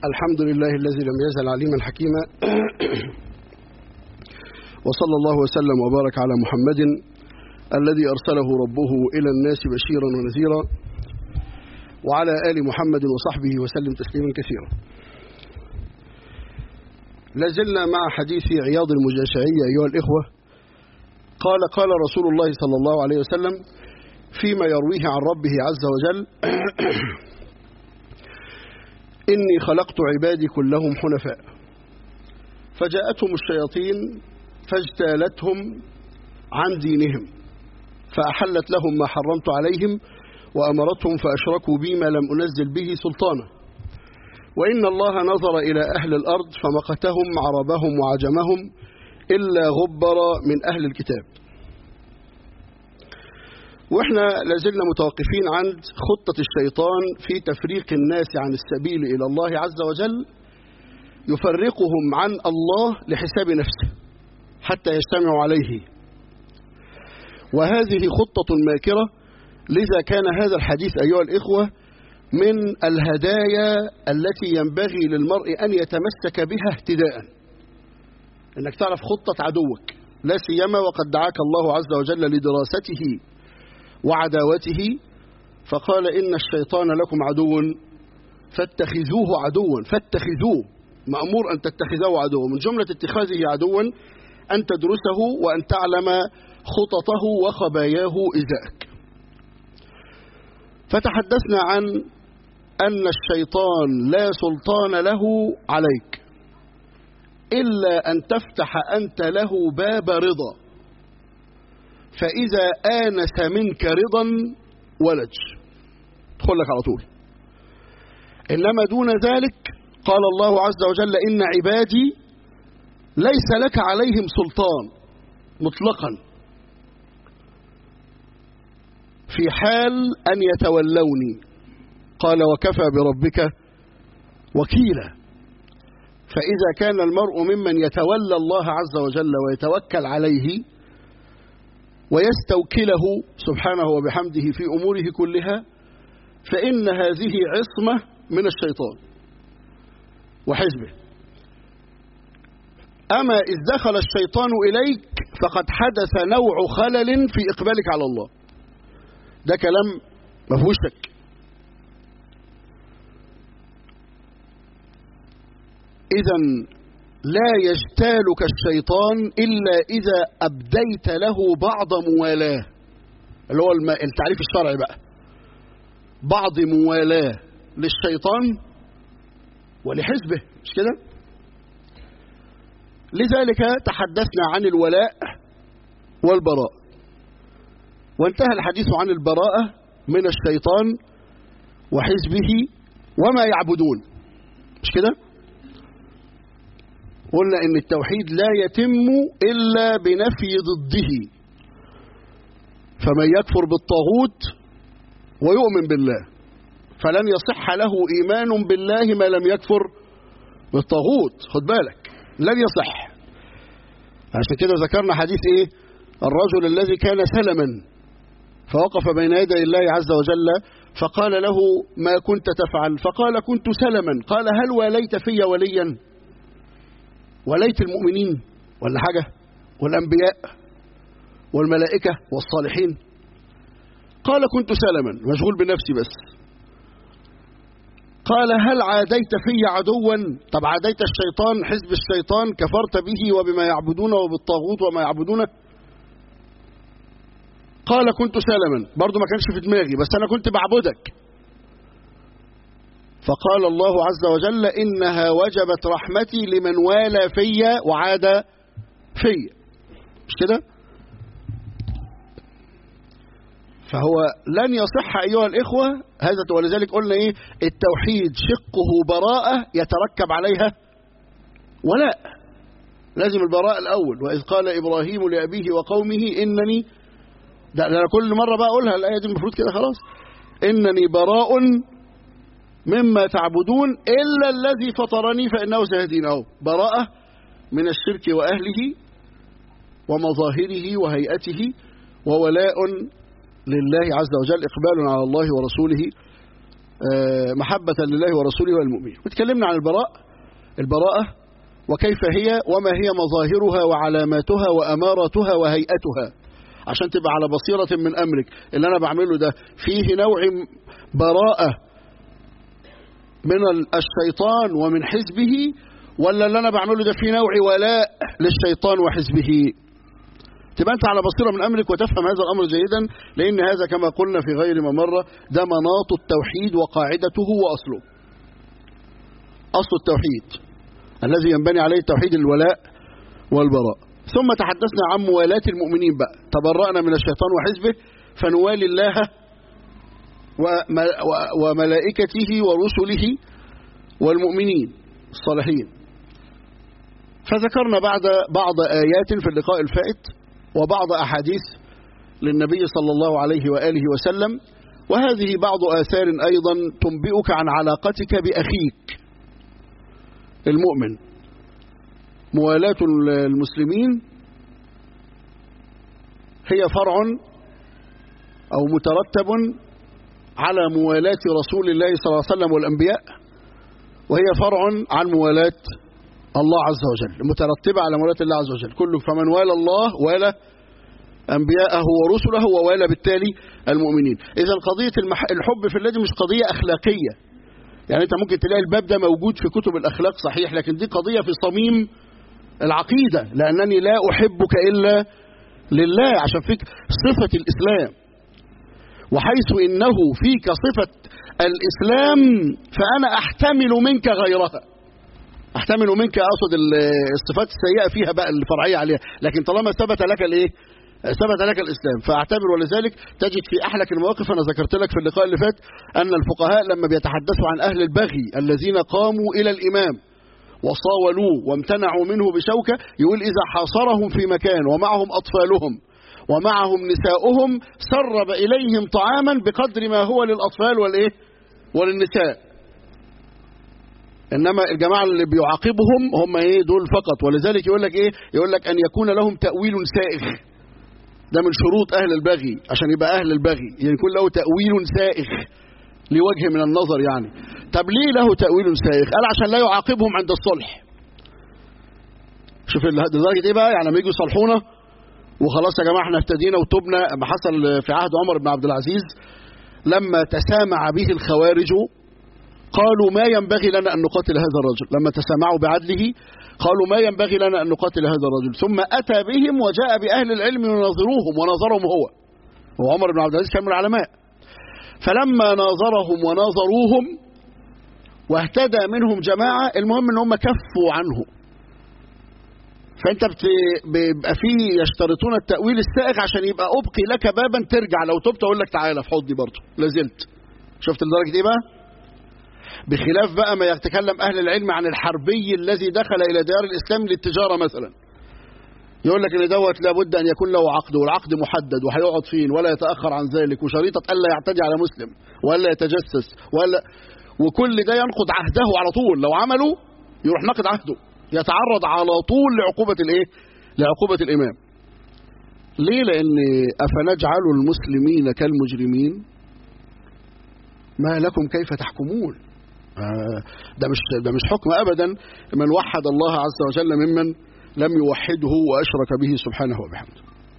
الحمد لله الذي لم يزل عليما حكيما وصلى الله وسلم وبارك على محمد الذي أرسله ربه إلى الناس بشيرا ونذيرا وعلى آل محمد وصحبه وسلم تسليما كثيرا لازلنا مع حديث عياض المجاشعية أيها الإخوة قال قال رسول الله صلى الله عليه وسلم فيما يرويه عن ربه عز وجل إني خلقت عبادي كلهم حنفاء فجاءتهم الشياطين فاجتالتهم عن دينهم فأحلت لهم ما حرمت عليهم وأمرتهم فأشركوا بي ما لم أنزل به سلطانا وإن الله نظر إلى أهل الأرض فمقتهم عربهم وعجمهم إلا غبر من أهل الكتاب وإحنا لازلنا متوقفين عند خطة الشيطان في تفريق الناس عن السبيل إلى الله عز وجل يفرقهم عن الله لحساب نفسه حتى يجتمعوا عليه وهذه خطة ماكرة لذا كان هذا الحديث أيها الإخوة من الهدايا التي ينبغي للمرء أن يتمسك بها اهتداء أنك تعرف خطة عدوك لا سيما وقد دعاك الله عز وجل لدراسته وعداوته فقال إن الشيطان لكم عدو فاتخذوه عدوا فاتخذوه مأمور أن تتخذه عدوا من جملة اتخاذه عدوا أن تدرسه وأن تعلم خططه وخباياه إزاءك فتحدثنا عن أن الشيطان لا سلطان له عليك إلا أن تفتح أنت له باب رضا فإذا آنس منك رضا ولج ادخل لك على طول إنما دون ذلك قال الله عز وجل إن عبادي ليس لك عليهم سلطان مطلقا في حال أن يتولوني قال وكفى بربك وكيلا فإذا كان المرء ممن يتولى الله عز وجل ويتوكل عليه ويستوكله سبحانه وبحمده في أموره كلها فإن هذه عصمة من الشيطان وحزبه أما إذ دخل الشيطان إليك فقد حدث نوع خلل في إقبالك على الله ده كلام ما فيهوش شك إذا لا يجتالك الشيطان إلا إذا أبديت له بعض موالاه اللي هو التعريف الشرعي بقى بعض موالاه للشيطان ولحزبه مش كده لذلك تحدثنا عن الولاء والبراء وانتهى الحديث عن البراءة من الشيطان وحزبه وما يعبدون مش كده قلنا ان التوحيد لا يتم الا بنفي ضده فمن يكفر بالطاغوت ويؤمن بالله فلن يصح له ايمان بالله ما لم يكفر بالطاغوت خد بالك لن يصح عشان كده ذكرنا حديث ايه الرجل الذي كان سلما فوقف بين يدي الله عز وجل فقال له ما كنت تفعل فقال كنت سلما قال هل وليت في وليا وليت المؤمنين ولا حاجة والأنبياء والملائكة والصالحين قال كنت سلما مشغول بنفسي بس قال هل عاديت في عدوا طب عاديت الشيطان حزب الشيطان كفرت به وبما يعبدونه وبالطاغوت وما يعبدونه قال كنت سلما برضه ما كانش في دماغي بس أنا كنت بعبدك فقال الله عز وجل إنها وجبت رحمتي لمن والى في وعاد في مش كده فهو لن يصح أيها الإخوة هذا ولذلك قلنا إيه التوحيد شقه براءة يتركب عليها ولاء لازم البراء الأول وإذ قال إبراهيم لأبيه وقومه إنني ده أنا كل مرة بقى أقولها الآية دي المفروض كده خلاص إنني براء مما تعبدون إلا الذي فطرني فإنه سيهدين أهو براءة من الشرك وأهله ومظاهره وهيئته وولاء لله عز وجل إقبال على الله ورسوله محبة لله ورسوله والمؤمنين وتكلمنا عن البراء البراءة وكيف هي وما هي مظاهرها وعلاماتها وأماراتها وهيئتها عشان تبقى على بصيرة من أمرك اللي أنا بعمله ده فيه نوع براءة من الشيطان ومن حزبه ولا اللي أنا بعمله ده فيه نوع ولاء للشيطان وحزبه تبقى أنت على بصيرة من أمرك وتفهم هذا الأمر جيدا لأن هذا كما قلنا في غير ما مرة ده مناط التوحيد وقاعدته وأصله أصل التوحيد الذي ينبني عليه توحيد الولاء والبراء ثم تحدثنا عن موالاة المؤمنين بقى تبرأنا من الشيطان وحزبه فنوالي الله وملائكته ورسله والمؤمنين الصالحين فذكرنا بعد بعض آيات في اللقاء الفائت وبعض أحاديث للنبي صلى الله عليه وآله وسلم وهذه بعض آثار أيضا تنبئك عن علاقتك بأخيك المؤمن موالاة المسلمين هي فرع أو مترتب على موالاة رسول الله صلى الله عليه وسلم والأنبياء وهي فرع عن موالاة الله عز وجل مترتبة على موالاة الله عز وجل كله فمن والى الله والى أنبياءه ورسله ووالى بالتالي المؤمنين إذا قضية المح... الحب في الله دي مش قضية أخلاقية يعني أنت ممكن تلاقي الباب ده موجود في كتب الأخلاق صحيح لكن دي قضية في صميم العقيدة لأنني لا أحبك إلا لله عشان فيك صفة الإسلام وحيث إنه فيك صفة الإسلام فأنا أحتمل منك غيرها أحتمل منك أقصد الصفات السيئة فيها بقى الفرعية عليها لكن طالما ثبت لك الإيه ثبت لك الإسلام فاعتبر ولذلك تجد في أحلك المواقف أنا ذكرت لك في اللقاء اللي فات أن الفقهاء لما بيتحدثوا عن أهل البغي الذين قاموا إلى الإمام وصاولوه وامتنعوا منه بشوكة يقول إذا حاصرهم في مكان ومعهم أطفالهم ومعهم نساؤهم سرب إليهم طعاما بقدر ما هو للأطفال والإيه وللنساء إنما الجماعة اللي بيعاقبهم هم إيه دول فقط ولذلك يقول لك إيه يقول لك أن يكون لهم تأويل سائغ ده من شروط أهل البغي عشان يبقى أهل البغي يعني يكون له تأويل سائغ لوجه من النظر يعني طب ليه له تأويل سائغ قال عشان لا يعاقبهم عند الصلح شوف لدرجة ايه بقى يعني لما يجوا يصلحونا وخلاص يا جماعة احنا اهتدينا وتوبنا ما حصل في عهد عمر بن عبد العزيز لما تسامع به الخوارج قالوا ما ينبغي لنا أن نقاتل هذا الرجل لما تسامعوا بعدله قالوا ما ينبغي لنا أن نقاتل هذا الرجل ثم أتى بهم وجاء بأهل العلم يناظروهم وناظرهم هو وعمر بن عبد العزيز كان من العلماء فلما ناظرهم وناظروهم واهتدى منهم جماعة المهم ان هم كفوا عنه فانت بيبقى فيه يشترطون التأويل السائغ عشان يبقى أبقي لك بابا ترجع لو تبت أقول لك تعالى في حضني برضه لازلت شفت لدرجة ايه بقى بخلاف بقى ما يتكلم أهل العلم عن الحربي الذي دخل إلى ديار الإسلام للتجارة مثلا يقول لك ان دوت لابد ان يكون له عقد والعقد محدد وهيقعد فين ولا يتاخر عن ذلك وشريطه الا يعتدي على مسلم ولا يتجسس ولا وكل ده ينقض عهده على طول لو عمله يروح ناقض عهده يتعرض على طول لعقوبه الايه لعقوبه الامام ليه لان افنجعل المسلمين كالمجرمين ما لكم كيف تحكمون ده مش ده مش حكم ابدا من وحد الله عز وجل ممن لم يوحده وأشرك به سبحانه وبحمده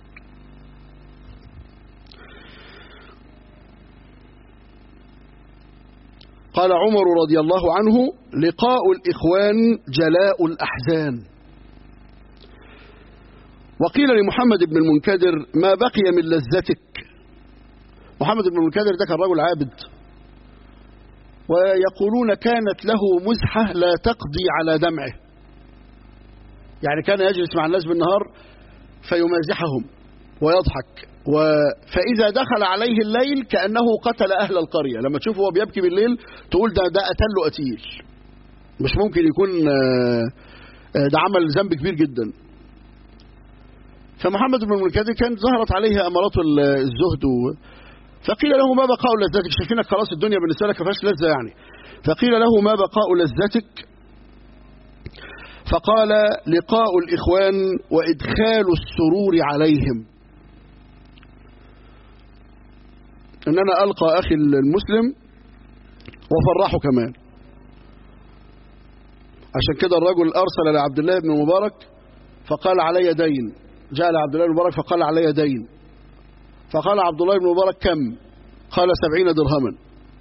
قال عمر رضي الله عنه لقاء الإخوان جلاء الأحزان وقيل لمحمد بن المنكدر ما بقي من لذتك محمد بن المنكدر ده كان رجل عابد ويقولون كانت له مزحة لا تقضي على دمعه يعني كان يجلس مع الناس بالنهار فيمازحهم ويضحك و... فإذا دخل عليه الليل كأنه قتل أهل القرية لما تشوفه هو بيبكي بالليل تقول ده ده قتل له قتيل مش ممكن يكون ده عمل ذنب كبير جدا فمحمد بن المنكدر كانت ظهرت عليه أمارات الزهد و... فقيل له ما بقاء لذتك شايفينك خلاص الدنيا بالنسبة لك ما فيهاش لذة يعني فقيل له ما بقاء لذتك فقال لقاء الإخوان وإدخال السرور عليهم إن أنا ألقى أخي المسلم وفرحه كمان عشان كده الرجل أرسل لعبد الله بن مبارك فقال علي دين جاء لعبد الله بن مبارك فقال علي دين فقال عبد الله بن مبارك كم قال سبعين درهما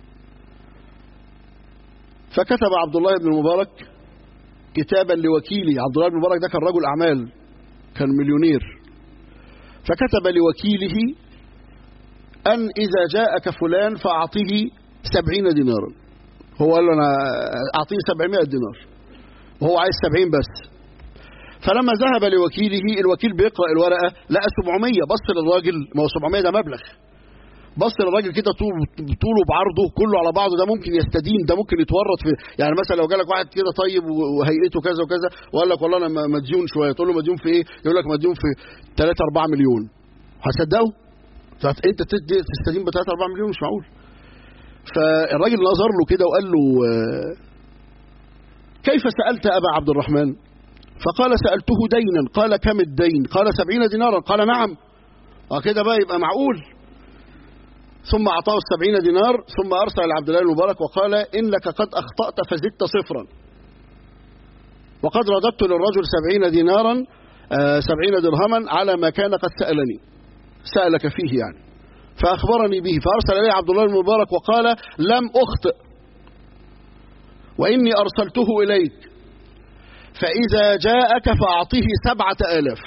فكتب عبد الله بن المبارك كتابا لوكيله عبد الله بن المبارك ده كان رجل أعمال كان مليونير فكتب لوكيله أن إذا جاءك فلان فأعطيه سبعين دينارا هو قال له أنا أعطيه سبعمائة دينار وهو عايز سبعين بس فلما ذهب لوكيله الوكيل بيقرأ الورقة لقى 700 بص للراجل ما هو 700 ده مبلغ بص للراجل كده طول طوله بعرضه كله على بعضه ده ممكن يستدين ده ممكن يتورط في يعني مثلا لو جالك واحد كده طيب وهيئته كذا وكذا وقال لك والله انا مديون شويه تقول له مديون في ايه؟ يقول لك مديون في 3 4 مليون هتصدقه؟ انت تستدين ب 3 4 مليون مش معقول فالراجل نظر له كده وقال له كيف سألت أبا عبد الرحمن فقال سألته دينا قال كم الدين قال سبعين دينارا قال نعم وكده بقى يبقى معقول ثم أعطاه السبعين دينار ثم أرسل لعبد الله المبارك وقال إنك قد أخطأت فزدت صفرا وقد رددت للرجل سبعين دينارا آه سبعين درهما على ما كان قد سألني سألك فيه يعني فأخبرني به فأرسل إليه عبد الله المبارك وقال لم أخطئ وإني أرسلته إليك فإذا جاءك فأعطيه سبعة آلاف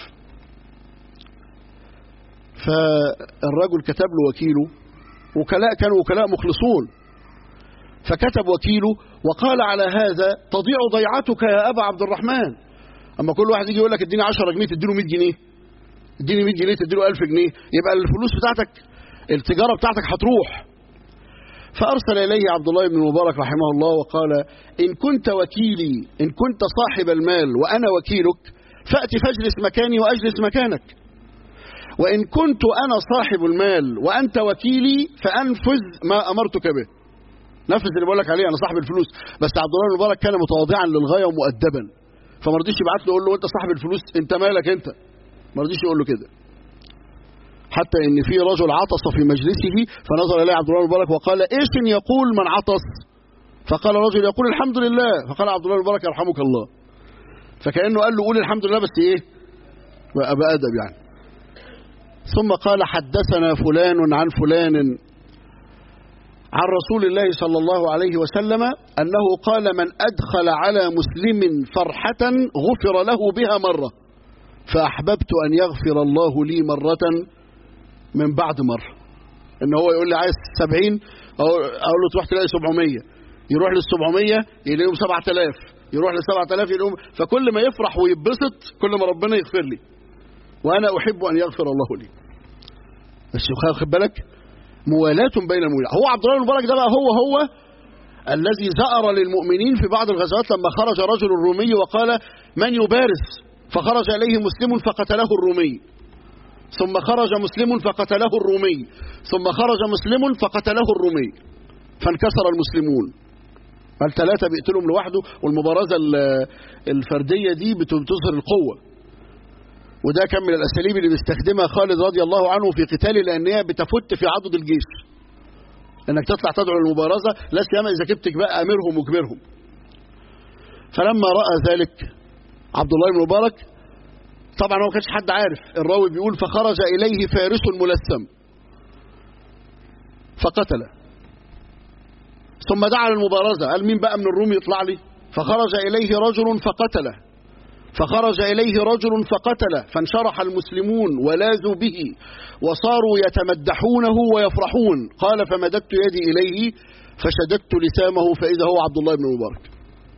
فالرجل كتب له وكيله وكلاء كانوا وكلاء مخلصون فكتب وكيله وقال على هذا تضيع ضيعتك يا أبا عبد الرحمن أما كل واحد يجي يقول لك اديني 10 جنيه تديله 100 جنيه اديني 100 جنيه تديله 1000 جنيه يبقى الفلوس بتاعتك التجارة بتاعتك هتروح فأرسل إليه عبد الله بن المبارك رحمه الله وقال إن كنت وكيلي إن كنت صاحب المال وأنا وكيلك فأتي فاجلس مكاني وأجلس مكانك وإن كنت أنا صاحب المال وأنت وكيلي فأنفذ ما أمرتك به نفذ اللي بقول لك عليه أنا صاحب الفلوس بس عبد الله بن المبارك كان متواضعا للغاية ومؤدبا فما رضيش يبعت له يقول له أنت صاحب الفلوس أنت مالك أنت ما رضيش يقول له كده حتى ان في رجل عطس في مجلسه فنظر اليه عبد الله المبارك وقال ايش يقول من عطس فقال رجل يقول الحمد لله فقال عبد الله المبارك يرحمك الله فكانه قال له قول الحمد لله بس ايه بقى بادب يعني ثم قال حدثنا فلان عن فلان عن رسول الله صلى الله عليه وسلم انه قال من ادخل على مسلم فرحه غفر له بها مره فاحببت ان يغفر الله لي مره من بعد مرة ان هو يقول لي عايز 70 اقول له تروح تلاقي 700 يروح لل 700 يلاقيهم 7000 يروح لل 7000 يلاقيهم فكل ما يفرح ويتبسط كل ما ربنا يغفر لي وانا احب ان يغفر الله لي بس خد بالك موالاة بين المولى هو عبد الله المبارك ده بقى هو هو الذي زأر للمؤمنين في بعض الغزوات لما خرج رجل الرومي وقال من يبارز فخرج إليه مسلم فقتله الرومي ثم خرج مسلم فقتله الرومي ثم خرج مسلم فقتله الرومي فانكسر المسلمون الثلاثة بيقتلهم لوحده والمبارزة الفردية دي بتظهر القوة وده كان من الأساليب اللي بيستخدمها خالد رضي الله عنه في قتال لأن هي بتفت في عضد الجيش انك تطلع تدعو للمبارزة لا سيما إذا كنت بقى أميرهم وكبيرهم فلما رأى ذلك عبد الله بن مبارك طبعا هو ما كانش حد عارف الراوي بيقول فخرج إليه فارس ملثم فقتله ثم دعا للمبارزة قال مين بقى من الروم يطلع لي فخرج إليه رجل فقتله فخرج إليه رجل فقتله فانشرح المسلمون ولاذوا به وصاروا يتمدحونه ويفرحون قال فمددت يدي إليه فشددت لسامه فإذا هو عبد الله بن مبارك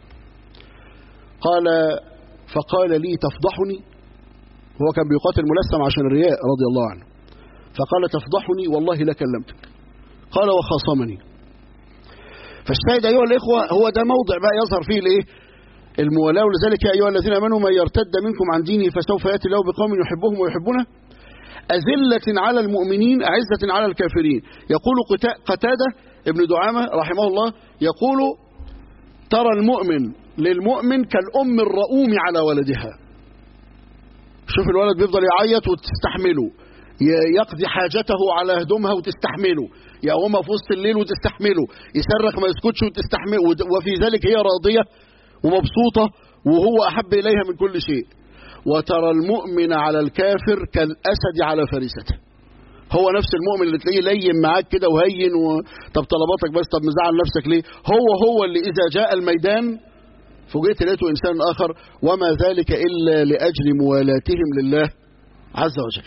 قال فقال لي تفضحني هو كان بيقاتل ملثم عشان الرياء رضي الله عنه فقال تفضحني والله لا كلمتك قال وخاصمني فالشاهد أيها الإخوة هو ده موضع بقى يظهر فيه الإيه الموالاة ولذلك يا أيها الذين آمنوا من يرتد منكم عن دينه فسوف يأتي الله بقوم يحبهم ويحبونه أذلة على المؤمنين أعزة على الكافرين يقول قتادة ابن دعامة رحمه الله يقول ترى المؤمن للمؤمن كالأم الرؤوم على ولدها شوف الولد بيفضل يعيط وتستحمله يقضي حاجته على هدومها وتستحمله يقومها في وسط الليل وتستحمله يصرخ ما يسكتش وتستحمله وفي ذلك هي راضية ومبسوطة وهو أحب إليها من كل شيء وترى المؤمن على الكافر كالأسد على فريسته هو نفس المؤمن اللي تلاقيه لين معاك كده وهين و... طب طلباتك بس طب مزعل نفسك ليه هو هو اللي إذا جاء الميدان فوجئت لقيته إنسان آخر وما ذلك إلا لأجل موالاتهم لله عز وجل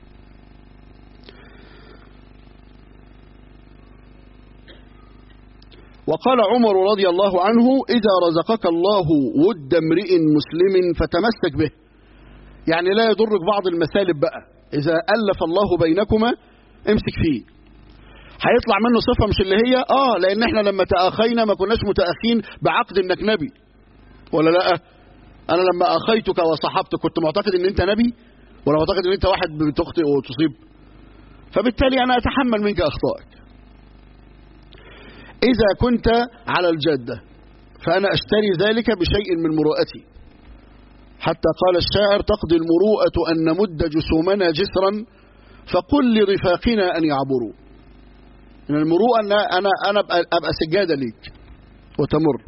وقال عمر رضي الله عنه إذا رزقك الله ود امرئ مسلم فتمسك به يعني لا يضرك بعض المسالب بقى إذا ألف الله بينكما امسك فيه هيطلع منه صفة مش اللي هي آه لأن احنا لما تآخينا ما كناش متآخين بعقد انك نبي ولا لا أنا لما أخيتك وصحبتك كنت معتقد ان انت نبي ولا معتقد ان انت واحد بتخطئ وتصيب فبالتالي أنا أتحمل منك أخطائك إذا كنت على الجادة فأنا أشتري ذلك بشيء من مروءتي حتى قال الشاعر تقضي المروءة أن نمد جسومنا جسرا فقل لرفاقنا أن يعبروا من المروءة أن أنا, أنا أبقى سجادة ليك وتمر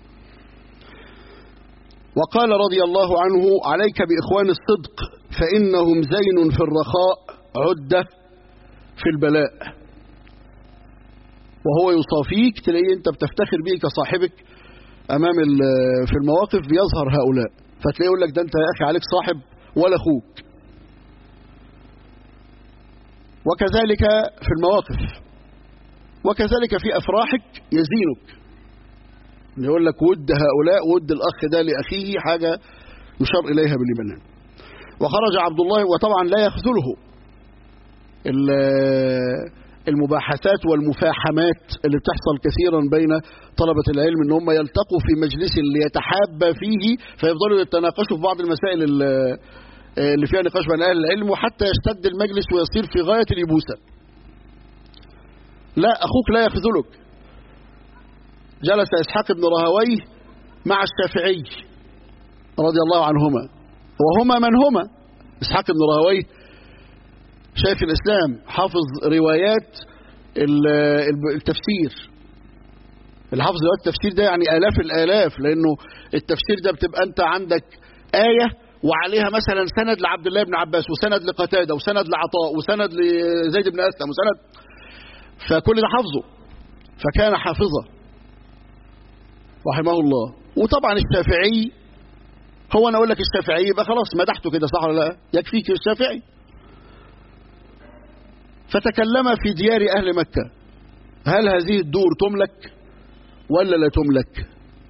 وقال رضي الله عنه عليك بإخوان الصدق فإنهم زين في الرخاء عدة في البلاء وهو يصافيك تلاقيه انت بتفتخر به كصاحبك امام في المواقف بيظهر هؤلاء فتلاقيه يقول لك ده انت يا اخي عليك صاحب ولا اخوك وكذلك في المواقف وكذلك في افراحك يزينك يقول لك ود هؤلاء ود الاخ ده لاخيه حاجه يشار اليها بالايمان وخرج عبد الله وطبعا لا يخذله المباحثات والمفاحمات اللي بتحصل كثيرا بين طلبة العلم ان هم يلتقوا في مجلس ليتحابى فيه فيفضلوا يتناقشوا في بعض المسائل اللي فيها نقاش بين اهل العلم وحتى يشتد المجلس ويصير في غاية اليبوسة لا اخوك لا يخذلك جلس اسحاق بن راهويه مع الشافعي رضي الله عنهما وهما من هما اسحاق بن راهويه شيخ الإسلام حافظ روايات التفسير اللي حافظ روايات التفسير ده يعني آلاف الآلاف لأنه التفسير ده بتبقى أنت عندك آية وعليها مثلا سند لعبد الله بن عباس وسند لقتادة وسند لعطاء وسند لزيد بن أسلم وسند فكل ده حافظه فكان حافظا رحمه الله وطبعا الشافعي هو أنا أقول لك الشافعي يبقى خلاص مدحته كده صح ولا لا يكفيك الشافعي فتكلم في ديار أهل مكة هل هذه الدور تملك ولا لا تملك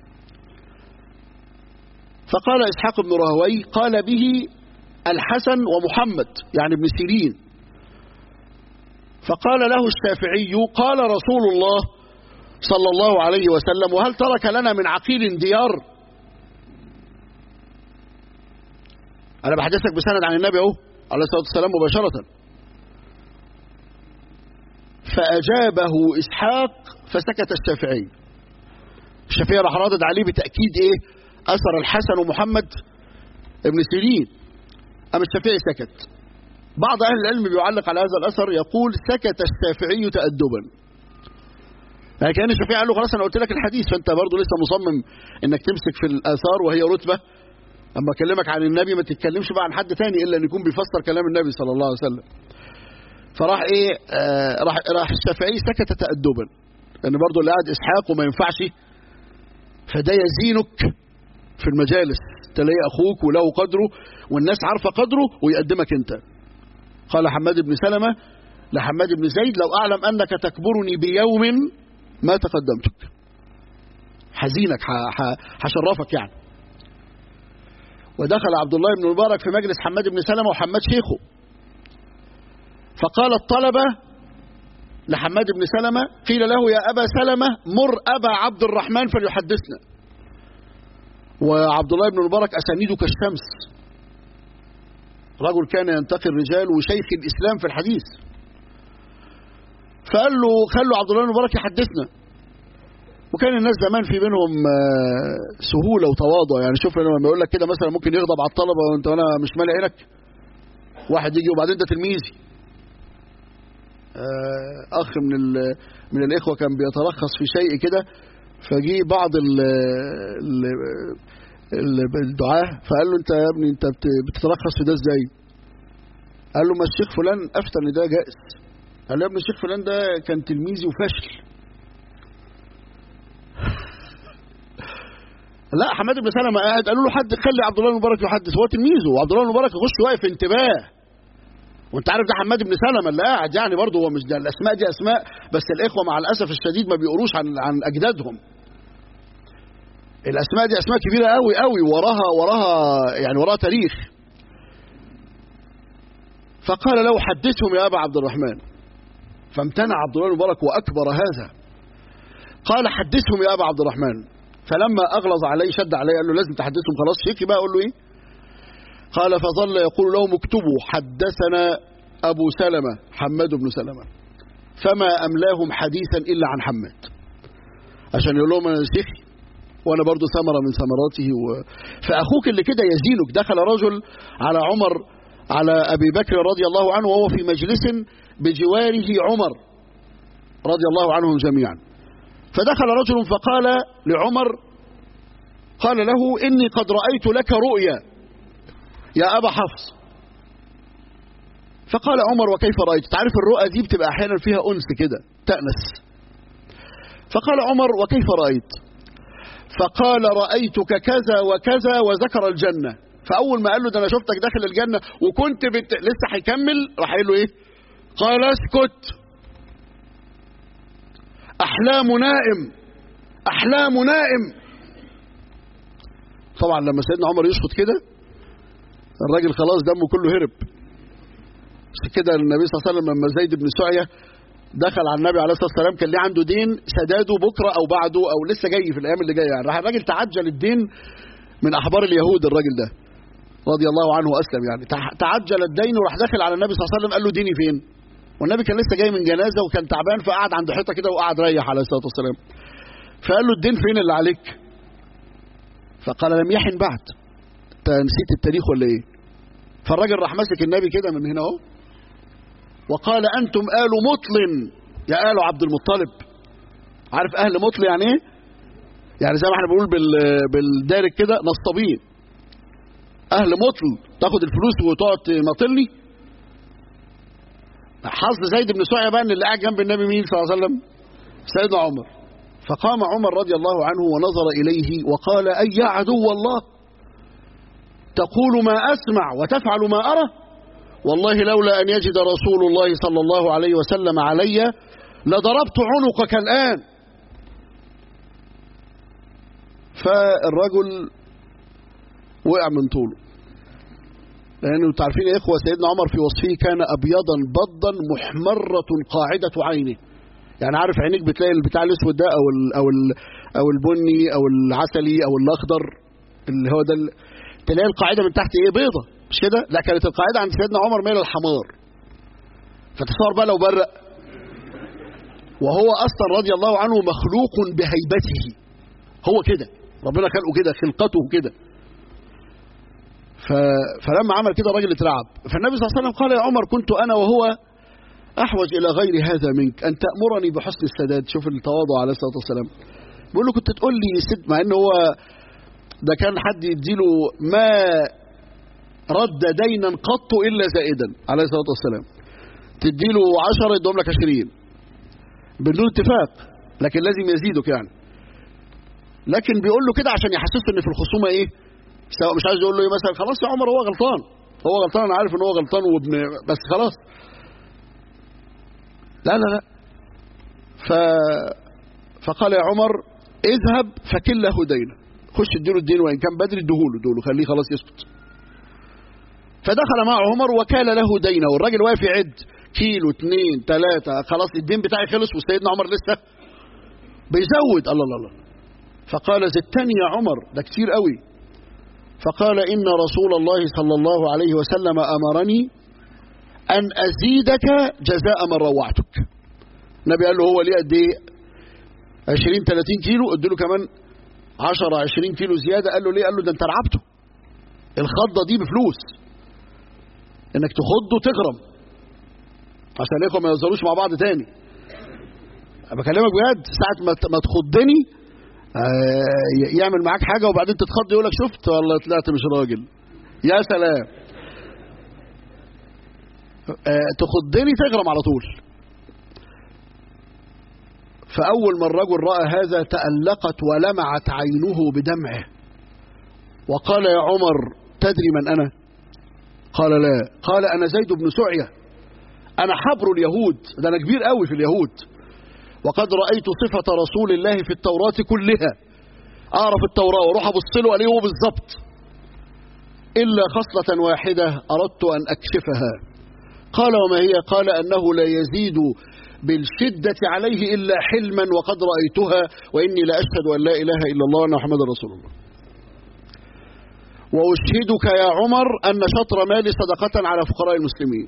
فقال إسحاق بن راهوي قال به الحسن ومحمد يعني ابن سيرين فقال له الشافعي قال رسول الله صلى الله عليه وسلم وهل ترك لنا من عقيل ديار أنا بحدثك بسند عن النبي أهو عليه الصلاة والسلام مباشرة فأجابه إسحاق فسكت الشافعي الشافعي راح رادد عليه بتأكيد إيه أثر الحسن ومحمد ابن سيرين أما الشافعي سكت بعض أهل العلم بيعلق على هذا الأثر يقول سكت الشافعي تأدبا يعني كان الشافعي قال له خلاص أنا قلت لك الحديث فأنت برضه لسه مصمم إنك تمسك في الآثار وهي رتبة أما أكلمك عن النبي ما تتكلمش بقى عن حد تاني إلا أن يكون بيفسر كلام النبي صلى الله عليه وسلم فراح ايه آه راح راح الشافعي سكت تأدبا لان برضه اللي قاعد اسحاق وما ينفعش فده يزينك في المجالس تلاقي اخوك وله قدره والناس عارفه قدره ويقدمك انت قال حماد بن سلمة لحماد بن زيد لو اعلم انك تكبرني بيوم ما تقدمتك حزينك هشرفك يعني ودخل عبد الله بن المبارك في مجلس حماد بن سلمة وحماد شيخه فقال الطلبة لحماد بن سلمة قيل له يا أبا سلمة مر أبا عبد الرحمن فليحدثنا وعبد الله بن المبارك أسانيده كالشمس رجل كان ينتقي الرجال وشيخ الإسلام في الحديث فقال له خلوا عبد الله بن المبارك يحدثنا وكان الناس زمان في بينهم سهولة وتواضع يعني شوف لما يقول لك كده مثلا ممكن يغضب على الطلبة وانت وانا مش مالي عينك واحد يجي وبعدين ده تلميذي آه، اخ من ال- من الاخوه كان بيترخص في شيء كده فجي بعض ال ال ال- الدعاه فقال له انت يا ابني انت بت- بتترخص في ده ازاي؟ قال له ما الشيخ فلان افتى ان ده جائز قال له يا ابني الشيخ فلان ده كان تلميذي وفاشل لا حماد بن سلمة قاعد قالوا له حد خلي عبد الله المبارك يحدث هو تلميذه وعبد الله المبارك يخش واقف انتباه وانت عارف ده حماد بن سلمة اللي قاعد يعني برضه هو مش ده الاسماء دي اسماء بس الاخوه مع الاسف الشديد ما بيقولوش عن عن اجدادهم الاسماء دي اسماء كبيره قوي قوي وراها وراها يعني وراها تاريخ فقال له حدثهم يا ابا عبد الرحمن فامتنع عبد الله المبارك واكبر هذا قال حدثهم يا ابا عبد الرحمن فلما اغلظ عليه شد عليه قال له لازم تحدثهم خلاص شيكي بقى اقول له ايه قال فظل يقول لهم اكتبوا حدثنا ابو سلمه حماد بن سلمه فما املاهم حديثا الا عن حماد عشان يقول لهم انا شيخي وانا برضو ثمره من ثمراته و... فاخوك اللي كده يزينك دخل رجل على عمر على ابي بكر رضي الله عنه وهو في مجلس بجواره عمر رضي الله عنهم جميعا فدخل رجل فقال لعمر قال له إني قد رأيت لك رؤيا يا أبا حفص فقال عمر وكيف رأيت تعرف الرؤى دي بتبقى أحيانا فيها أنس كده تأنس فقال عمر وكيف رأيت فقال رأيتك كذا وكذا وذكر الجنة فأول ما قال له ده أنا شفتك داخل الجنة وكنت بت... لسه هيكمل راح قايل له إيه قال اسكت أحلام نائم أحلام نائم طبعا لما سيدنا عمر يشخط كده الراجل خلاص دمه كله هرب عشان كده النبي صلى الله عليه وسلم لما زيد بن سعية دخل على النبي عليه الصلاة والسلام كان ليه عنده دين سداده بكرة أو بعده أو لسه جاي في الأيام اللي جاية يعني راح الراجل تعجل الدين من أحبار اليهود الراجل ده رضي الله عنه وأسلم يعني تع- تعجل الدين وراح داخل على النبي صلى الله عليه وسلم قال له ديني فين والنبي كان لسه جاي من جنازة وكان تعبان فقعد عند حيطة كده وقعد ريح عليه الصلاة والسلام فقال له الدين فين اللي عليك فقال لم يحن بعد انت نسيت التاريخ ولا ايه فالراجل راح ماسك النبي كده من هنا اهو وقال انتم آل مطل يا آل عبد المطلب عارف اهل مطل يعني ايه يعني زي ما احنا بنقول بال بالدارج كده نصابين اهل مطل تاخد الفلوس وتقعد تماطلني حظ زيد بن سعية بقى ان اللي قاعد جنب النبي مين صلى الله عليه وسلم سيدنا عمر فقام عمر رضي الله عنه ونظر إليه وقال أي يا عدو الله تقول ما أسمع وتفعل ما أرى والله لولا أن يجد رسول الله صلى الله عليه وسلم علي لضربت عنقك الآن فالرجل وقع من طوله لأنه انتوا عارفين يا إخوة سيدنا عمر في وصفه كان أبيضا بضا محمرة قاعدة عينه يعني عارف عينيك بتلاقي البتاع الاسود ده او ال او ال او البني او العسلي او الاخضر اللي هو ده ال- تلاقي القاعده من تحت ايه بيضه مش كده لا كانت القاعده عند سيدنا عمر ميل الحمار فتصور بقى لو برق وهو اصلا رضي الله عنه مخلوق بهيبته هو كده ربنا خلقه كده خلقته كده ف... فلما عمل كده الراجل اترعب فالنبي صلى الله عليه وسلم قال يا عمر كنت انا وهو احوج الى غير هذا منك ان تامرني بحسن السداد شوف التواضع عليه الصلاه والسلام بيقول له كنت تقول لي سد مع ان هو ده كان حد يديله ما رد دينا قط الا زائدا عليه الصلاه والسلام تديله 10 يدوم لك 20 بدون اتفاق لكن لازم يزيدك يعني لكن بيقول له كده عشان يحسسه ان في الخصومه ايه سواء مش عايز يقول له ايه مثلا خلاص يا عمر هو غلطان هو غلطان انا عارف ان هو غلطان وابن بس خلاص لا لا لا ف... فقال يا عمر اذهب فكل له دينه خش اديله الدين وان كان بدري اديهوله اديله خليه خلاص يسكت فدخل مع عمر وكال له دينه والراجل واقف يعد كيلو اثنين ثلاثة خلاص الدين بتاعي خلص وسيدنا عمر لسه بيزود الله الله الله فقال زدتني يا عمر ده كتير قوي فقال إن رسول الله صلى الله عليه وسلم أمرني أن أزيدك جزاء من روعتك النبي قال له هو ليه قد إيه 20 30 كيلو اديله كمان 10 20 كيلو زيادة قال له ليه قال له ده أنت رعبته الخضة دي بفلوس إنك تخضه تغرم عشان الاخوه ما يهزروش مع بعض تاني بكلمك بجد ساعه ما ما تخضني آه، يعمل معاك حاجه وبعدين تتخض يقول لك شفت والله طلعت مش راجل يا سلام آه، تخضني تغرم على طول فأول ما الرجل رأى هذا تألقت ولمعت عينه بدمعه وقال يا عمر تدري من أنا قال لا قال أنا زيد بن سعية أنا حبر اليهود ده أنا كبير قوي في اليهود وقد رأيت صفة رسول الله في التوراة كلها أعرف التوراة وأروح أبص له عليه بالظبط إلا خصلة واحدة أردت أن أكشفها قال وما هي قال أنه لا يزيد بالشدة عليه إلا حلما وقد رأيتها وإني لأشهد أن لا إله إلا الله وأن محمد رسول الله وأشهدك يا عمر أن شطر مالي صدقة على فقراء المسلمين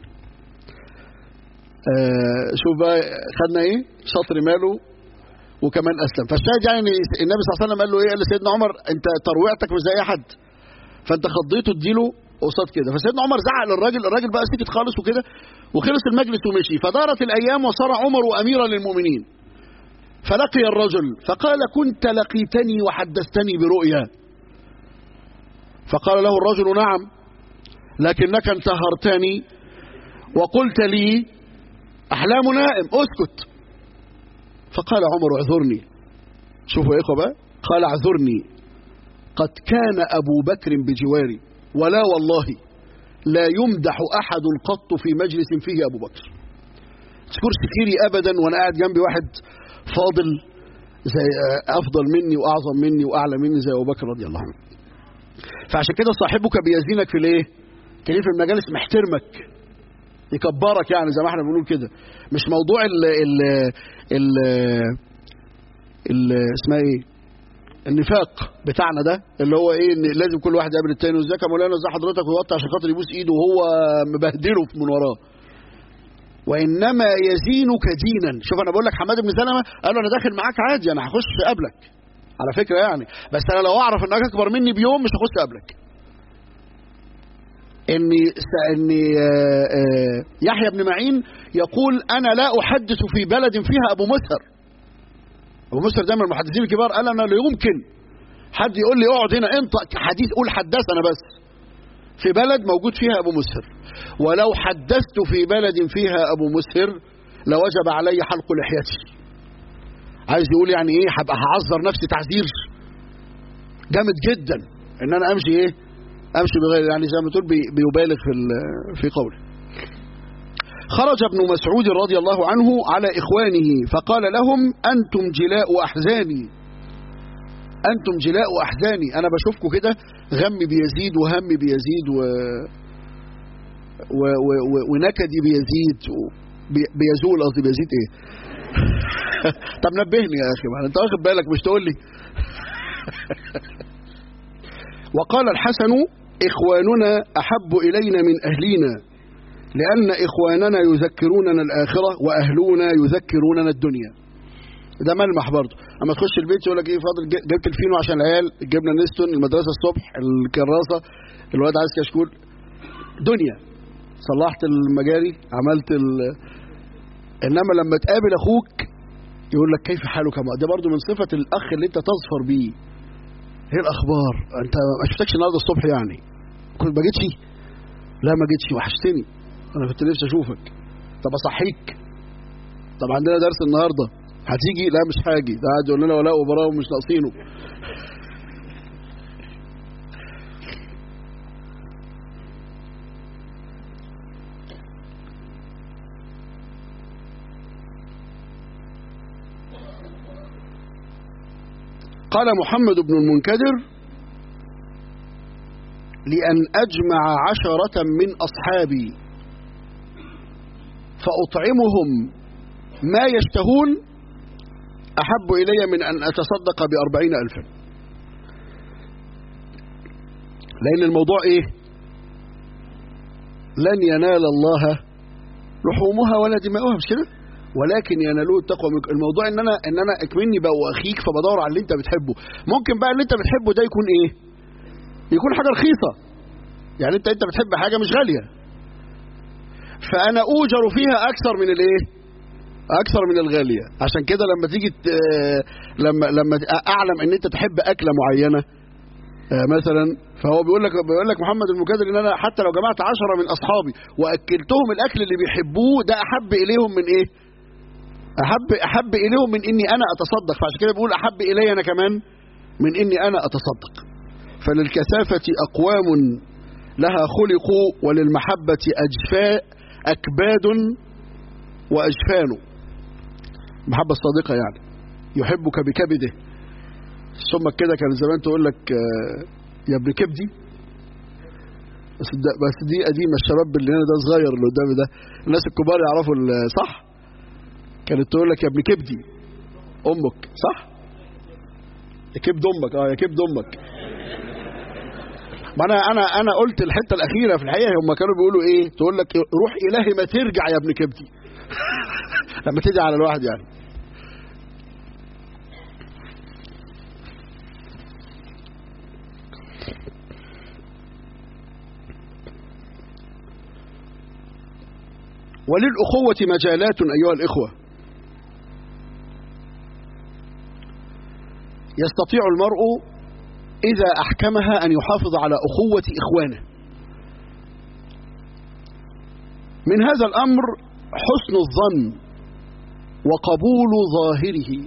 آه شوف بقى خدنا ايه شطر ماله وكمان اسلم فالشاهد يعني النبي صلى الله عليه وسلم قال له ايه قال لسيدنا عمر انت ترويعتك مش زي اي حد فانت خضيته اديله قصاد كده فسيدنا عمر زعل الراجل الراجل بقى سكت خالص وكده وخلص المجلس ومشي فدارت الايام وصار عمر اميرا للمؤمنين فلقي الرجل فقال كنت لقيتني وحدثتني برؤيا فقال له الرجل نعم لكنك انتهرتني وقلت لي أحلام نائم اسكت فقال عمر اعذرني شوفوا يا إخوة بقى قال اعذرني قد كان أبو بكر بجواري ولا والله لا يمدح أحد قط في مجلس فيه أبو بكر تذكرش خيري أبدا وأنا قاعد جنبي واحد فاضل زي أفضل مني وأعظم مني وأعلى مني زي أبو بكر رضي الله عنه فعشان كده صاحبك بيزينك في الايه تلاقيه في المجالس محترمك يكبرك يعني زي ما احنا بنقول كده مش موضوع ال ال ال ال اسمها ايه النفاق بتاعنا ده اللي هو ايه ان لازم كل واحد يقابل التاني وازيك يا مولانا ازي حضرتك ويوطي عشان خاطر يبوس ايده وهو مبهدله من وراه وانما يزينك دينا شوف انا بقول لك حماد بن سلمه قال له انا داخل معاك عادي انا هخش قبلك على فكره يعني بس انا لو اعرف انك اكبر مني بيوم مش هخش قبلك اني اني يحيى بن معين يقول انا لا احدث في بلد فيها ابو مسهر ابو مسهر ده من المحدثين الكبار قال انا لا يمكن حد يقول لي اقعد هنا انت حديث قول حدثنا بس في بلد موجود فيها ابو مسهر ولو حدثت في بلد فيها ابو مسهر لوجب علي حلق لحيتي عايز يقول يعني ايه هبقى هعذر نفسي تعذير جامد جدا ان انا امشي ايه امشي بغير يعني زي ما تقول بيبالغ في في قوله خرج ابن مسعود رضي الله عنه على اخوانه فقال لهم انتم جلاء احزاني انتم جلاء احزاني انا بشوفكم كده غمي بيزيد وهمي بيزيد و... و... و... ونكدي بيزيد و... بي... بيزول قصدي بيزيد ايه طب نبهني يا اخي ما انت واخد بالك مش تقول لي وقال الحسن اخواننا احب الينا من اهلينا لان اخواننا يذكروننا الاخره واهلنا يذكروننا الدنيا ده ملمح برضه اما تخش البيت يقول لك ايه فاضل جبت الفينو عشان العيال جبنا نستون المدرسه الصبح الكراسه الواد عايز كشكول دنيا صلحت المجاري عملت ال... انما لما تقابل اخوك يقول لك كيف حالك ما ده برضه من صفه الاخ اللي انت تظفر بيه ايه الاخبار انت ما شفتكش النهارده الصبح يعني كنت ما جيتش لا ما جيتش وحشتني انا كنت نفسي اشوفك طب اصحيك طب عندنا درس النهارده هتيجي لا مش هاجي ده قاعد يقول لنا ولاء وبراء ومش ناقصينه قال محمد بن المنكدر لأن أجمع عشرة من أصحابي فأطعمهم ما يشتهون أحب إلي من أن أتصدق بأربعين ألفا لأن الموضوع إيه لن ينال الله لحومها ولا دماؤها مش كده ولكن ينالوه التقوى منكم الموضوع ان انا ان انا اكمني بقى واخيك فبدور على اللي انت بتحبه ممكن بقى اللي انت بتحبه ده يكون ايه يكون حاجه رخيصه يعني انت انت بتحب حاجه مش غاليه فانا اوجر فيها اكثر من الايه اكثر من الغاليه عشان كده لما تيجي ت- لما لما اعلم ان انت تحب اكله معينه آه، مثلا فهو بيقول لك بيقول لك محمد المكادر ان انا حتى لو جمعت عشرة من اصحابي واكلتهم الاكل اللي بيحبوه ده احب اليهم من ايه احب احب اليهم من اني انا اتصدق فعشان كده بيقول احب الي انا كمان من اني انا اتصدق فللكثافه اقوام لها خلقوا وللمحبه اجفاء اكباد واجفان المحبه الصادقه يعني يحبك بكبده ثم كده كان زمان تقول لك آه، يا ابن كبدي بس ده بس دي قديمه الشباب اللي هنا ده صغير اللي قدامي ده الناس الكبار يعرفوا ال- صح كانت تقول لك يا ابن كبدي امك صح يا كبد امك اه يا كبد امك ما انا انا انا قلت الحته الاخيره في الحقيقه هم كانوا بيقولوا ايه تقول لك روح الهي ما ترجع يا ابن كبدي لما تدعي على الواحد يعني وللأخوة مجالات أيها الإخوة يستطيع المرء إذا أحكمها أن يحافظ على أخوة إخوانه من هذا الأمر حسن الظن وقبول ظاهره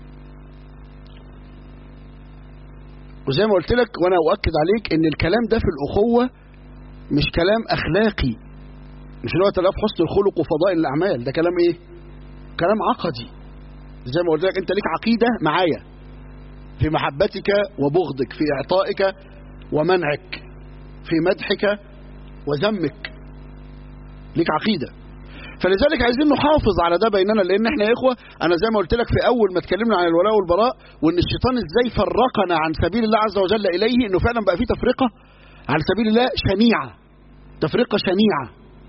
وزي ما قلت لك وأنا أؤكد عليك أن الكلام ده في الأخوة مش كلام أخلاقي مش اللي هو تلاف حسن الخلق وفضائل الأعمال ده كلام إيه؟ كلام عقدي زي ما قلت لك أنت ليك عقيدة معايا في محبتك وبغضك في إعطائك ومنعك في مدحك وذمك ليك عقيدة فلذلك عايزين نحافظ على ده بيننا لان احنا يا اخوه انا زي ما قلت لك في اول ما اتكلمنا عن الولاء والبراء وان الشيطان ازاي فرقنا عن سبيل الله عز وجل اليه انه فعلا بقى في تفرقه عن سبيل الله شنيعه تفرقه شنيعه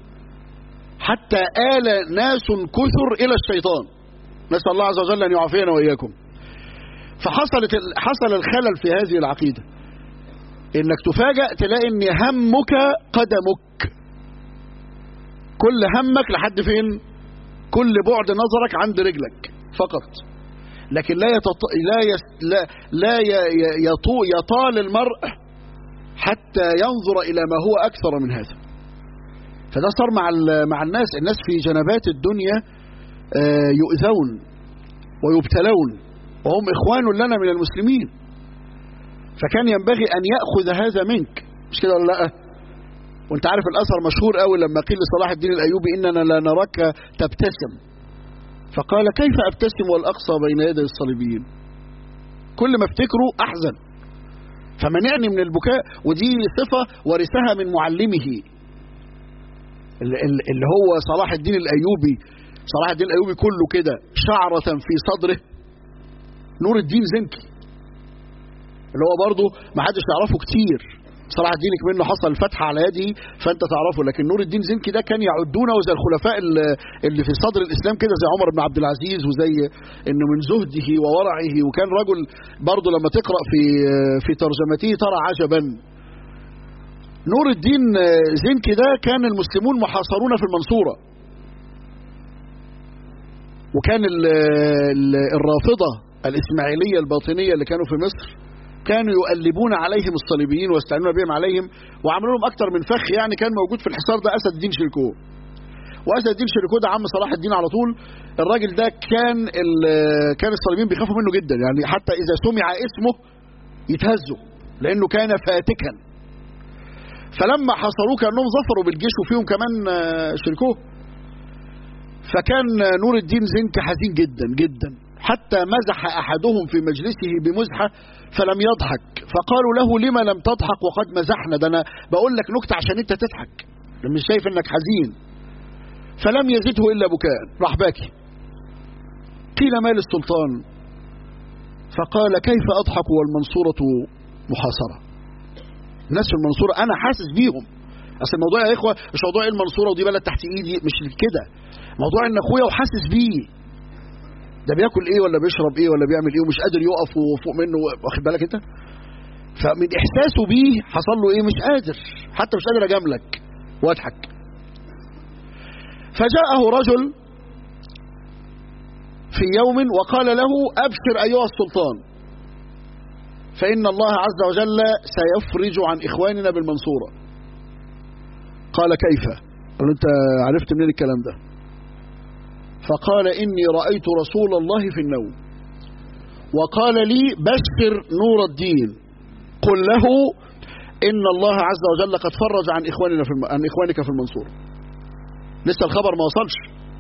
حتى آل ناس كثر الى الشيطان نسال الله عز وجل ان يعافينا واياكم فحصلت حصل الخلل في هذه العقيده انك تفاجأ تلاقي ان همك قدمك كل همك لحد فين كل بعد نظرك عند رجلك فقط لكن لا يتط... لا يس... لا, لا ي... ي- يطو... يطال المرء حتى ينظر الى ما هو اكثر من هذا فده صار مع ال... مع الناس الناس في جنبات الدنيا آه، يؤذون ويبتلون وهم اخوان لنا من المسلمين فكان ينبغي ان ياخذ هذا منك مش كده ولا لا وانت عارف الاثر مشهور قوي لما قيل لصلاح الدين الايوبي اننا لا نراك تبتسم فقال كيف ابتسم والاقصى بين يدي الصليبيين كل ما افتكره احزن فمنعني من البكاء ودي صفه ورثها من معلمه ال- ال- اللي هو صلاح الدين الايوبي صلاح الدين الايوبي كله كده شعره في صدره نور الدين زنكي اللي هو برضه ما حدش يعرفه كتير صلاح الدين كمان حصل الفتح على يده فانت تعرفه لكن نور الدين زنكي ده كان يعدونه زي الخلفاء اللي- اللي في صدر الاسلام كده زي عمر بن عبد العزيز وزي انه من زهده وورعه وكان رجل برضه لما تقرا في في ترجمته ترى عجبا نور الدين زنكي ده كان المسلمون محاصرون في المنصوره وكان ال- ال- الرافضه الاسماعيليه الباطنيه اللي كانوا في مصر كانوا يؤلبون عليهم الصليبيين ويستعينون بهم عليهم وعملوا لهم اكتر من فخ يعني كان موجود في الحصار ده اسد الدين شركو واسد الدين شركو ده عم صلاح الدين على طول الراجل ده كان ال- كان الصليبيين بيخافوا منه جدا يعني حتى اذا سمع اسمه يتهزوا لانه كان فاتكا فلما حصروه كانهم ظفروا بالجيش وفيهم كمان آه، شركوه فكان نور الدين زنك حزين جدا جدا حتى مزح احدهم في مجلسه بمزحه فلم يضحك فقالوا له لما لم تضحك وقد مزحنا ده انا بقول لك نكته عشان انت تضحك مش شايف انك حزين فلم يزده الا بكاء راح باكي قيل ما للسلطان فقال كيف اضحك والمنصوره محاصره الناس في المنصوره انا حاسس بيهم اصل الموضوع يا اخوه مش موضوع ايه المنصوره ودي بلد تحت ايدي مش كده موضوع ان اخويا وحاسس بيه ده بياكل ايه ولا بيشرب ايه ولا بيعمل ايه ومش قادر يقف وفوق منه واخد بالك انت فمن احساسه بيه حصل له ايه مش قادر حتى مش قادر اجاملك واضحك فجاءه رجل في يوم وقال له أبشر أيها السلطان فإن الله عز وجل سيفرج عن إخواننا بالمنصورة قال كيف قال أنت عرفت منين الكلام ده فقال إني رأيت رسول الله في النوم وقال لي بشر نور الدين قل له إن الله عز وجل قد فرج عن إخواننا في الم... عن إخوانك في المنصورة لسه الخبر ما وصلش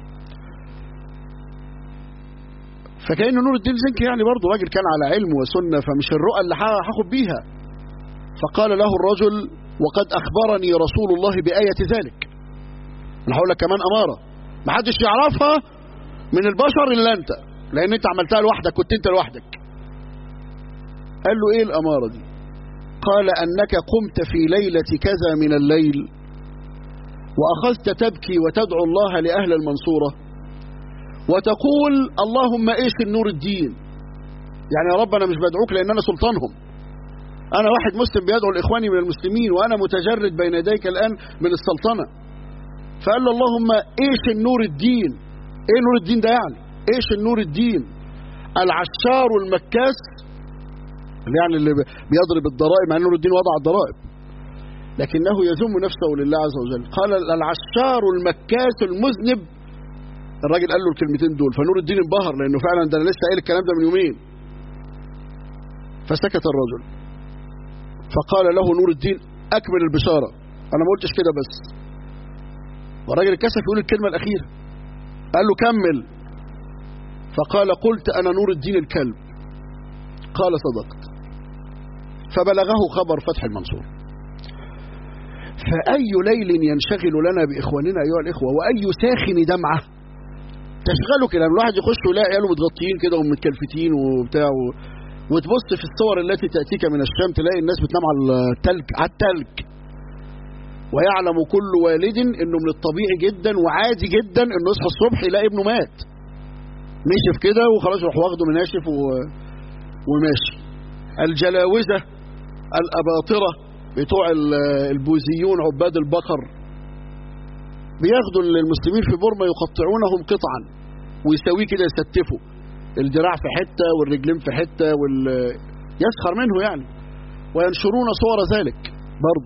فكأن نور الدين زنكي يعني برضه راجل كان على علم وسنة فمش الرؤى اللي هاخد بيها فقال له الرجل وقد أخبرني رسول الله بآية ذلك أنا هقول لك كمان أمارة ما حدش يعرفها من البشر إلا أنت لأن أنت عملتها لوحدك كنت أنت لوحدك قال له إيه الأمارة دي قال أنك قمت في ليلة كذا من الليل وأخذت تبكي وتدعو الله لأهل المنصورة وتقول اللهم ايش النور الدين يعني يا رب انا مش بدعوك لان انا سلطانهم انا واحد مسلم بيدعو لاخواني من المسلمين وانا متجرد بين يديك الان من السلطنه فقال له اللهم ايش النور الدين ايه نور الدين ده يعني ايش النور الدين العشار المكاس اللي يعني اللي بيضرب الضرائب مع ان نور الدين وضع الضرائب لكنه يذم نفسه لله عز وجل قال العشار المكاس المذنب الراجل قال له الكلمتين دول فنور الدين انبهر لانه فعلا ده انا لسه قايل الكلام ده من يومين فسكت الرجل فقال له نور الدين اكمل البشاره انا ما قلتش كده بس والراجل اتكسف يقول الكلمه الاخيره قال له كمل فقال قلت انا نور الدين الكلب قال صدقت فبلغه خبر فتح المنصور فأي ليل ينشغل لنا بإخواننا أيها الإخوة وأي ساخن دمعة تشغله كده الواحد يخش ويلاقي عياله متغطيين كده ومتكلفتين وبتاع و... وتبص في الصور التي تأتيك من الشام تلاقي الناس بتنام على التلج على التلج ويعلم كل والد انه من الطبيعي جدا وعادي جدا انه يصحى الصبح يلاقي ابنه مات نشف كده وخلاص يروح واخده مناشف و... وماشي الجلاوزة الأباطرة بتوع البوذيون عباد البقر بياخدوا المسلمين في بورما يقطعونهم قطعا ويسويه كده يستفوا الذراع في حتة والرجلين في حتة وال... يسخر منه يعني وينشرون صور ذلك برضه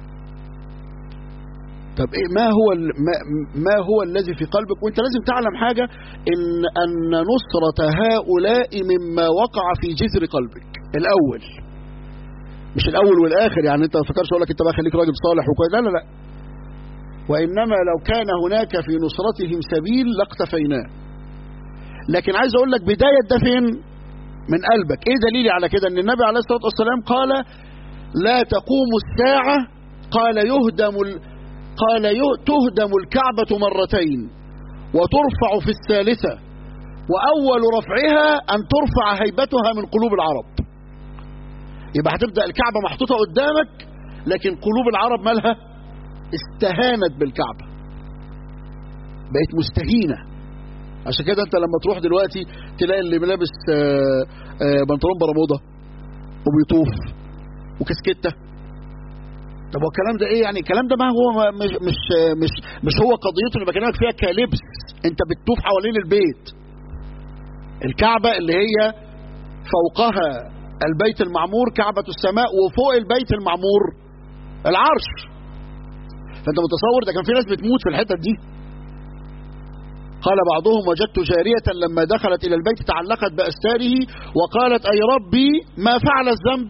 طب إيه ما هو ما, ما هو الذي في قلبك وانت لازم تعلم حاجة ان ان نصرة هؤلاء مما وقع في جذر قلبك الاول مش الاول والاخر يعني انت ما تفكرش اقول لك انت بقى خليك راجل صالح وكويس لا لا لا وانما لو كان هناك في نصرتهم سبيل لاقتفيناه لكن عايز اقول لك بداية ده فين من قلبك ايه دليلي على كده ان النبي عليه الصلاة والسلام قال لا تقوم الساعة قال يهدم ال... قال تهدم الكعبة مرتين وترفع في الثالثة وأول رفعها أن ترفع هيبتها من قلوب العرب يبقى هتبدأ الكعبة محطوطة قدامك لكن قلوب العرب مالها استهانت بالكعبة بقت مستهينة عشان كده انت لما تروح دلوقتي تلاقي اللي لابس بنطلون برمودا وبيطوف وكسكته طب هو الكلام ده ايه يعني الكلام ده ما هو مش مش مش مش هو قضيته اللي بكلمك فيها كلبس انت بتطوف حوالين البيت الكعبة اللي هي فوقها البيت المعمور كعبة السماء وفوق البيت المعمور العرش فانت متصور ده كان في ناس بتموت في الحتت دي قال بعضهم وجدت جارية لما دخلت إلى البيت تعلقت بأستاره وقالت أي ربي ما فعل الذنب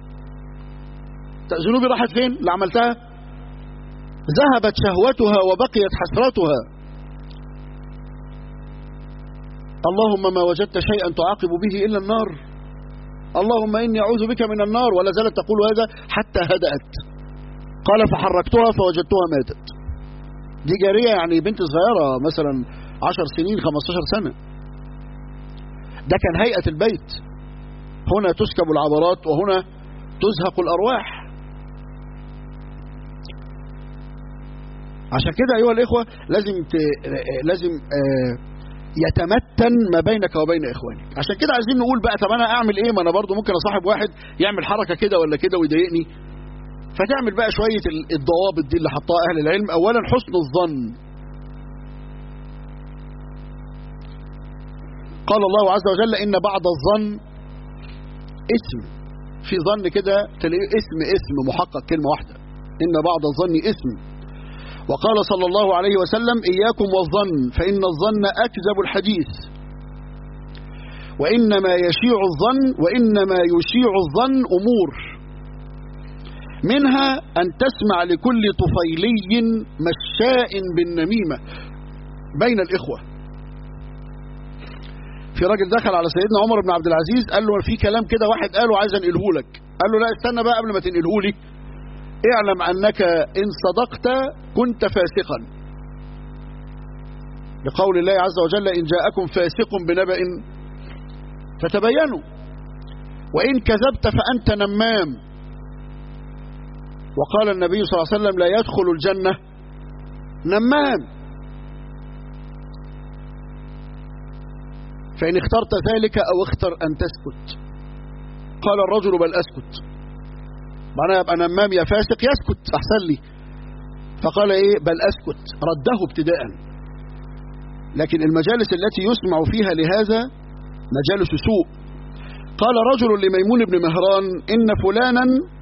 ذنوبي راحت فين اللي عملتها ذهبت شهوتها وبقيت حسرتها اللهم ما وجدت شيئا تعاقب به إلا النار اللهم إني أعوذ بك من النار ولا زالت تقول هذا حتى هدأت قال فحركتها فوجدتها ماتت دي جارية يعني بنت صغيرة مثلا عشر سنين خمستاشر سنة ده كان هيئة البيت هنا تسكب العبرات وهنا تزهق الأرواح عشان كده أيها الإخوة لازم ت... لازم آه يتمتن ما بينك وبين إخوانك عشان كده عايزين نقول بقى طب أنا أعمل إيه ما أنا برضو ممكن أصاحب واحد يعمل حركة كده ولا كده ويضايقني فتعمل بقى شوية الضوابط دي اللي حطها أهل العلم أولا حسن الظن قال الله عز وجل إن بعض الظن اسم في ظن كده تلاقيه اسم اسم محقق كلمة واحدة إن بعض الظن اسم وقال صلى الله عليه وسلم إياكم والظن فإن الظن أكذب الحديث وإنما يشيع الظن وإنما يشيع الظن أمور منها أن تسمع لكل طفيلي مشاء بالنميمة بين الإخوة في راجل دخل على سيدنا عمر بن عبد العزيز قال له في كلام كده واحد قاله عايز انقله لك قال له لا استنى بقى قبل ما تنقله لي اعلم انك ان صدقت كنت فاسقا لقول الله عز وجل ان جاءكم فاسق بنبأ فتبينوا وان كذبت فانت نمام وقال النبي صلى الله عليه وسلم لا يدخل الجنة نمام فإن اخترت ذلك أو اختر أن تسكت قال الرجل بل أسكت معناها يبقى نمام يا فاسق يسكت أحسن لي فقال إيه بل أسكت رده ابتداء لكن المجالس التي يسمع فيها لهذا مجالس سوء قال رجل لميمون بن مهران إن فلانا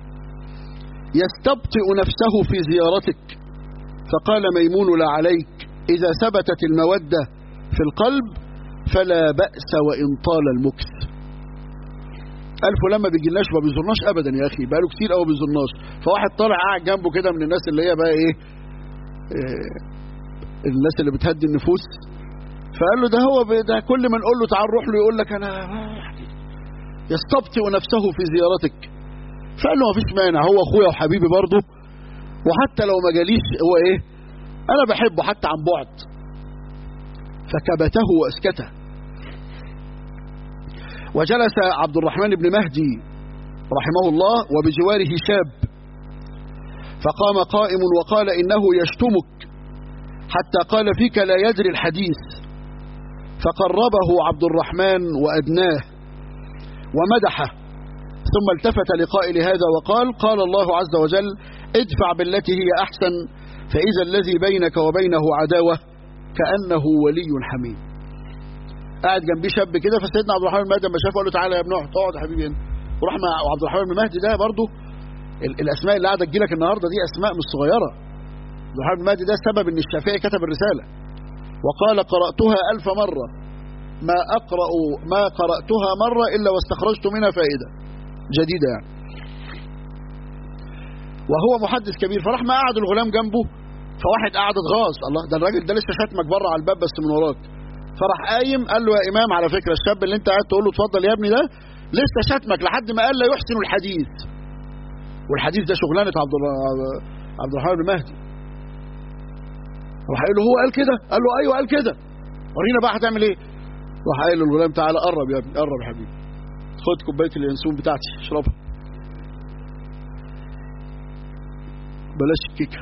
يستبطئ نفسه في زيارتك فقال ميمون لا عليك إذا ثبتت المودة في القلب فلا بأس وإن طال المكث ألف لما بيجيلناش ما بيزورناش أبدا يا أخي بقاله كتير قوي بيزورناش فواحد طالع قاعد جنبه كده من الناس اللي هي بقى إيه, إيه الناس اللي بتهدي النفوس فقال له ده هو ده كل ما نقول له تعال روح له يقول لك أنا يستبطئ نفسه في زيارتك فقال له ما فيش مانع هو أخويا وحبيبي برضه وحتى لو ما جاليش هو إيه أنا بحبه حتى عن بعد فكبته واسكته وجلس عبد الرحمن بن مهدي رحمه الله وبجواره شاب فقام قائم وقال إنه يشتمك حتى قال فيك لا يدري الحديث فقربه عبد الرحمن وأدناه ومدحه ثم التفت لقائل هذا وقال قال الله عز وجل ادفع بالتي هي أحسن فإذا الذي بينك وبينه عداوة كأنه ولي حميم قاعد جنبيه شاب كده فسيدنا عبد الرحمن المهدي لما شافه قال له تعالى يا ابن اقعد اقعد يا حبيبي هنا وراح مع عبد الرحمن بن مهدي ده برضه الاسماء اللي قاعده تجيلك النهارده دي اسماء مش صغيره عبد الرحمن بن مهدي ده سبب ان الشافعي كتب الرساله وقال قراتها ألف مره ما اقرا ما قراتها مره الا واستخرجت منها فائده جديده يعني وهو محدث كبير فراح ما قعد الغلام جنبه فواحد قعد اتغاظ الله ده الراجل ده لسه شاتمك بره على الباب بس من وراك فراح قايم قال له يا امام على فكره الشاب اللي انت قاعد تقول له اتفضل يا ابني ده لسه شاتمك لحد ما قال لا يحسن الحديث والحديث ده شغلانه عبد عبد الرحمن بن مهدي راح قال له هو قال كده قال له ايوه قال كده ورينا بقى هتعمل ايه راح قايل للغلام تعالى قرب يا ابني قرب يا حبيبي خد كوبايه اليانسون بتاعتي اشربها بلاش الكيكه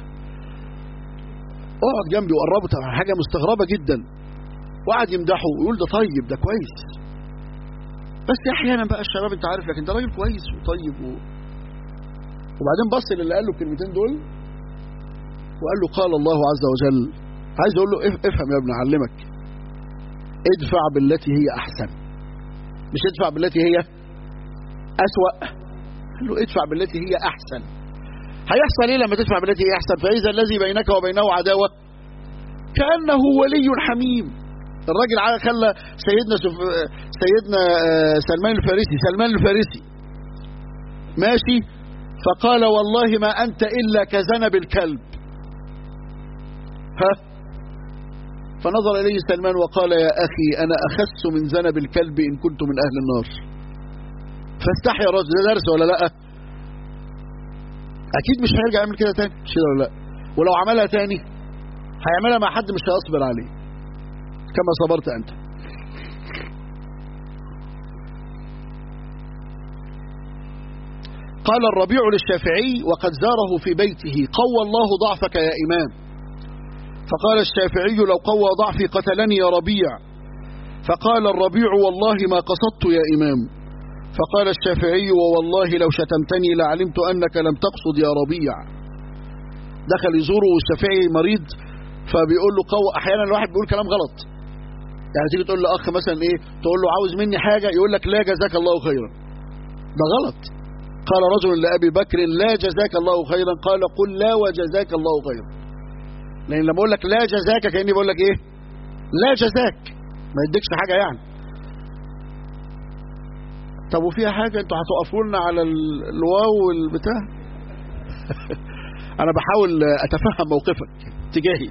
اقعد جنبي وقربه طبعا حاجه مستغربه جدا وقعد يمدحه ويقول ده طيب ده كويس بس احيانا بقى الشباب انت عارف لكن ده راجل كويس وطيب و... وبعدين بص للي قال له الكلمتين دول وقال له قال الله عز وجل عايز اقول له افهم يا ابني اعلمك ادفع بالتي هي احسن مش ادفع بالتي هي اسوأ قال له ادفع بالتي هي احسن هيحصل ايه لما تدفع بالتي هي احسن فاذا الذي بينك وبينه عداوه كانه ولي حميم الراجل خلى سيدنا سف... سيدنا سلمان الفارسي سلمان الفارسي ماشي فقال والله ما انت الا كذنب الكلب ها فنظر اليه سلمان وقال يا اخي انا اخس من ذنب الكلب ان كنت من اهل النار فاستحيا الرجل ده درس ولا لا اكيد مش هيرجع يعمل كده تاني مش كده ولا لا ولو عملها تاني هيعملها مع حد مش هيصبر عليه كما صبرت انت قال الربيع للشافعي وقد زاره في بيته قوى الله ضعفك يا إمام فقال الشافعي لو قوى ضعفي قتلني يا ربيع فقال الربيع والله ما قصدت يا إمام فقال الشافعي ووالله لو شتمتني لعلمت أنك لم تقصد يا ربيع دخل يزوره والشافعي مريض فبيقول له قوة أحيانا الواحد بيقول كلام غلط يعني تيجي تقول لاخ مثلا ايه تقول له عاوز مني حاجه يقول لك لا جزاك الله خيرا ده غلط قال رجل لابي بكر لا جزاك الله خيرا قال قل لا وجزاك الله خيرا لان لما اقول لك لا جزاك كاني بقول لك ايه لا جزاك ما يديكش حاجه يعني طب وفيها حاجه انتوا هتقفوا لنا على ال- الواو والبتاع انا بحاول اتفهم موقفك تجاهي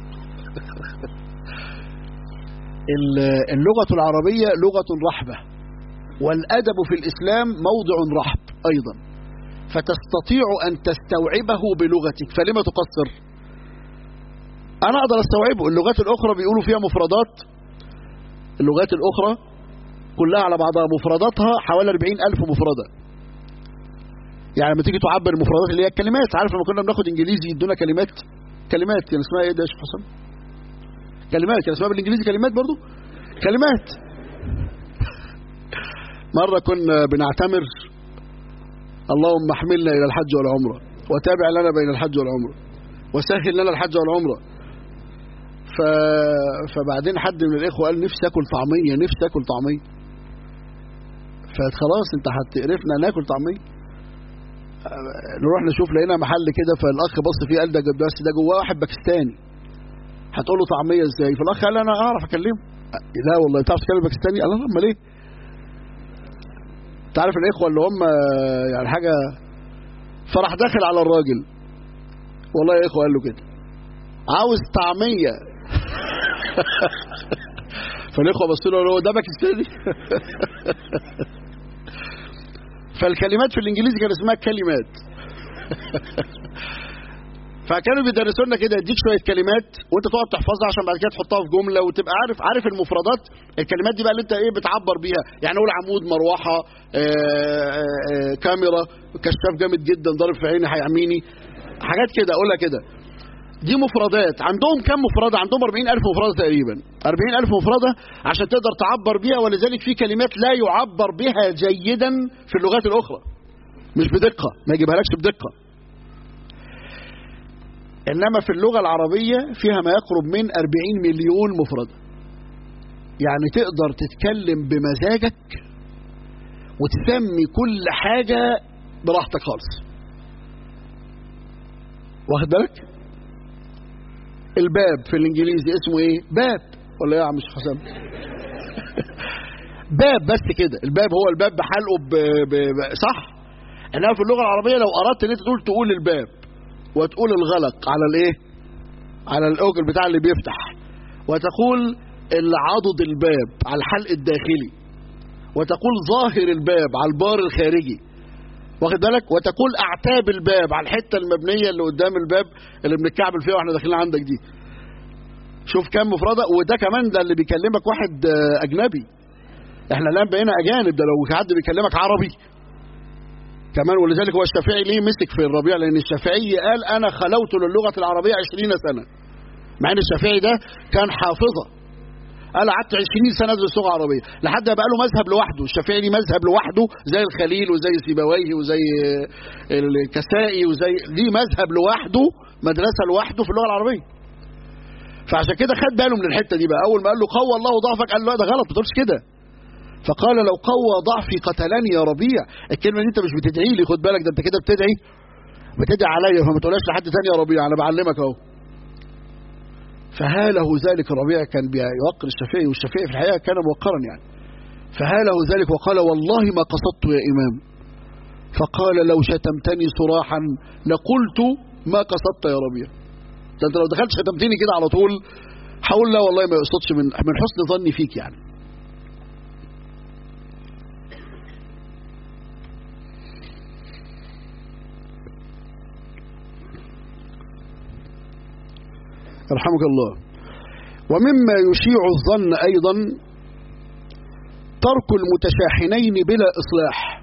ال- اللغة العربية لغة رحبة والأدب في الإسلام موضع رحب أيضا فتستطيع أن تستوعبه بلغتك فلما تقصر أنا أقدر أستوعبه اللغات الأخرى بيقولوا فيها مفردات اللغات الأخرى كلها على بعضها مفرداتها حوالي 40 ألف مفردة يعني لما تيجي تعبر المفردات اللي هي الكلمات عارف لما كنا بناخد انجليزي يدونا كلمات كلمات كان اسمها ايه ده يا شيخ حسن كلمات كان اسمها بالانجليزي كلمات برضو كلمات مرة كنا بنعتمر اللهم احملنا الى الحج والعمرة وتابع لنا بين الحج والعمرة وسهل لنا الحج والعمرة ف... فبعدين حد من الاخوة قال نفسي اكل طعمية نفسي اكل طعمية فخلاص انت هتقرفنا ناكل طعمية نروح نشوف لقينا محل كده فالاخ بص فيه قال ده بس ده جواه واحد باكستاني هتقول له طعميه ازاي فالاخ قال انا اعرف اكلمه لا والله تعرف تتكلم باكستاني قال له امال ايه انت عارف الاخوه اللي هم يعني حاجه فراح داخل على الراجل والله يا اخوه قال له كده عاوز طعميه فالاخوه بصوا له هو ده باكستاني فالكلمات في الانجليزي كان اسمها كلمات فكانوا بيدرسوا لنا كده يديك شويه كلمات وانت تقعد تحفظها عشان بعد كده تحطها في جمله وتبقى عارف عارف المفردات الكلمات دي بقى اللي انت ايه بتعبر بيها يعني اقول عمود مروحه آآ آآ كاميرا كشاف جامد جدا ضارب في عيني هيعميني حاجات كده اقولها كده دي مفردات عندهم كم مفردة عندهم 40000 مفردة تقريبا 40000 مفردة عشان تقدر تعبر بيها ولذلك في كلمات لا يعبر بها جيدا في اللغات الأخرى مش بدقة ما يجيبهالكش بدقة إنما في اللغة العربية فيها ما يقرب من 40 مليون مفردة يعني تقدر تتكلم بمزاجك وتسمي كل حاجة براحتك خالص واخد بالك؟ الباب في الانجليزي اسمه ايه باب ولا ايه يا عم حسام باب بس كده الباب هو الباب بحلقه ب... ب... ب... صح انما في اللغه العربيه لو اردت ان انت تقول تقول الباب وتقول الغلق على الايه على الاوجل بتاع اللي بيفتح وتقول العضد الباب على الحلق الداخلي وتقول ظاهر الباب على البار الخارجي واخد بالك وتقول اعتاب الباب على الحته المبنيه اللي قدام الباب اللي بنتكعبل فيها واحنا داخلين عندك دي شوف كم مفرده وده كمان ده اللي بيكلمك واحد اجنبي احنا الان بقينا اجانب ده لو حد بيكلمك عربي كمان ولذلك هو الشافعي ليه مسك في الربيع لان الشافعي قال انا خلوت للغه العربيه 20 سنه مع ان الشافعي ده كان حافظه قال قعدت 20 سنه ادرس لغه عربيه لحد ما بقى له مذهب لوحده الشافعي ليه مذهب لوحده زي الخليل وزي سيبويه وزي الكسائي وزي ليه مذهب لوحده مدرسه لوحده في اللغه العربيه فعشان كده خد باله من الحته دي بقى اول ما قال له قوى الله ضعفك قال له لا ده غلط ما تقولش كده فقال لو قوى ضعفي قتلني يا ربيع الكلمه دي انت مش بتدعي لي خد بالك ده انت كده بتدعي بتدعي عليا فما تقولهاش لحد ثاني يا ربيع انا بعلمك اهو فهاله ذلك الربيع كان بيوقر الشافعي والشافعي في الحقيقه كان موقرا يعني فهاله ذلك وقال والله ما قصدت يا امام فقال لو شتمتني صراحا لقلت ما قصدت يا ربيع ده انت لو دخلت شتمتني كده على طول هقول لا والله ما يقصدش من من حسن ظني فيك يعني رحمك الله ومما يشيع الظن أيضا ترك المتشاحنين بلا إصلاح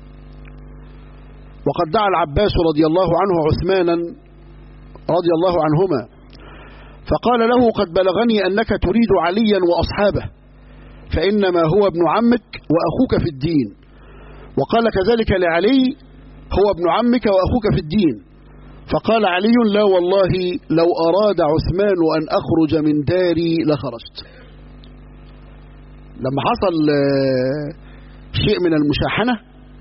وقد دعا العباس رضي الله عنه عثمانا رضي الله عنهما فقال له قد بلغني أنك تريد عليا وأصحابه فإنما هو ابن عمك وأخوك في الدين وقال كذلك لعلي هو ابن عمك وأخوك في الدين فقال علي لا والله لو أراد عثمان أن أخرج من داري لخرجت لما حصل شيء من المشاحنة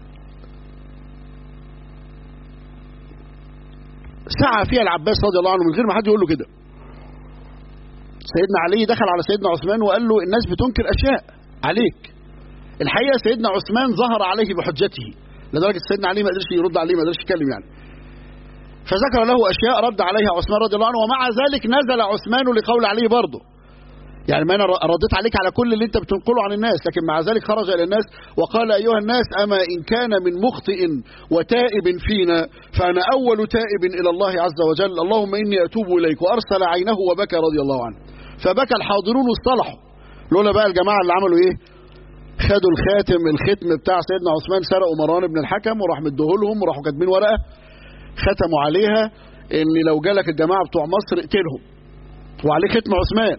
سعى فيها العباس رضي الله عنه من غير ما حد يقول له كده سيدنا علي دخل على سيدنا عثمان وقال له الناس بتنكر أشياء عليك الحقيقة سيدنا عثمان ظهر عليه بحجته لدرجة سيدنا علي ما قدرش يرد عليه ما قدرش يتكلم يعني فذكر له أشياء رد عليها عثمان رضي الله عنه ومع ذلك نزل عثمان لقول عليه برضه يعني ما انا رديت عليك على كل اللي انت بتنقله عن الناس لكن مع ذلك خرج الى الناس وقال ايها الناس اما ان كان من مخطئ وتائب فينا فانا اول تائب الى الله عز وجل اللهم اني اتوب اليك وارسل عينه وبكى رضي الله عنه فبكى الحاضرون واصطلحوا لولا بقى الجماعه اللي عملوا ايه خدوا الخاتم الختم بتاع سيدنا عثمان سرقوا مروان بن الحكم وراح مديهولهم وراحوا كاتبين ورقه ختموا عليها ان لو جالك الجماعه بتوع مصر اقتلهم وعليه ختم عثمان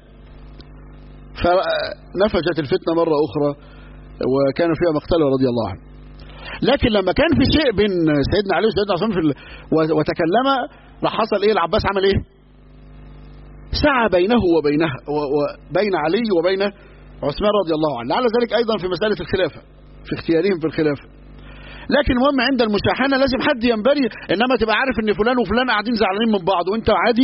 فنفجت الفتنة مرة أخرى وكان فيها مقتله رضي الله عنه لكن لما كان في شيء بين سيدنا علي وسيدنا عثمان في ال... وتكلم راح حصل ايه العباس عمل ايه سعى بينه وبينها وبين علي وبين عثمان رضي الله عنه لعل ذلك ايضا في مسألة الخلافة في اختيارهم في الخلافة لكن المهم عند المشاحنة لازم حد ينبري انما تبقى عارف ان فلان وفلان قاعدين زعلانين من بعض وانت عادي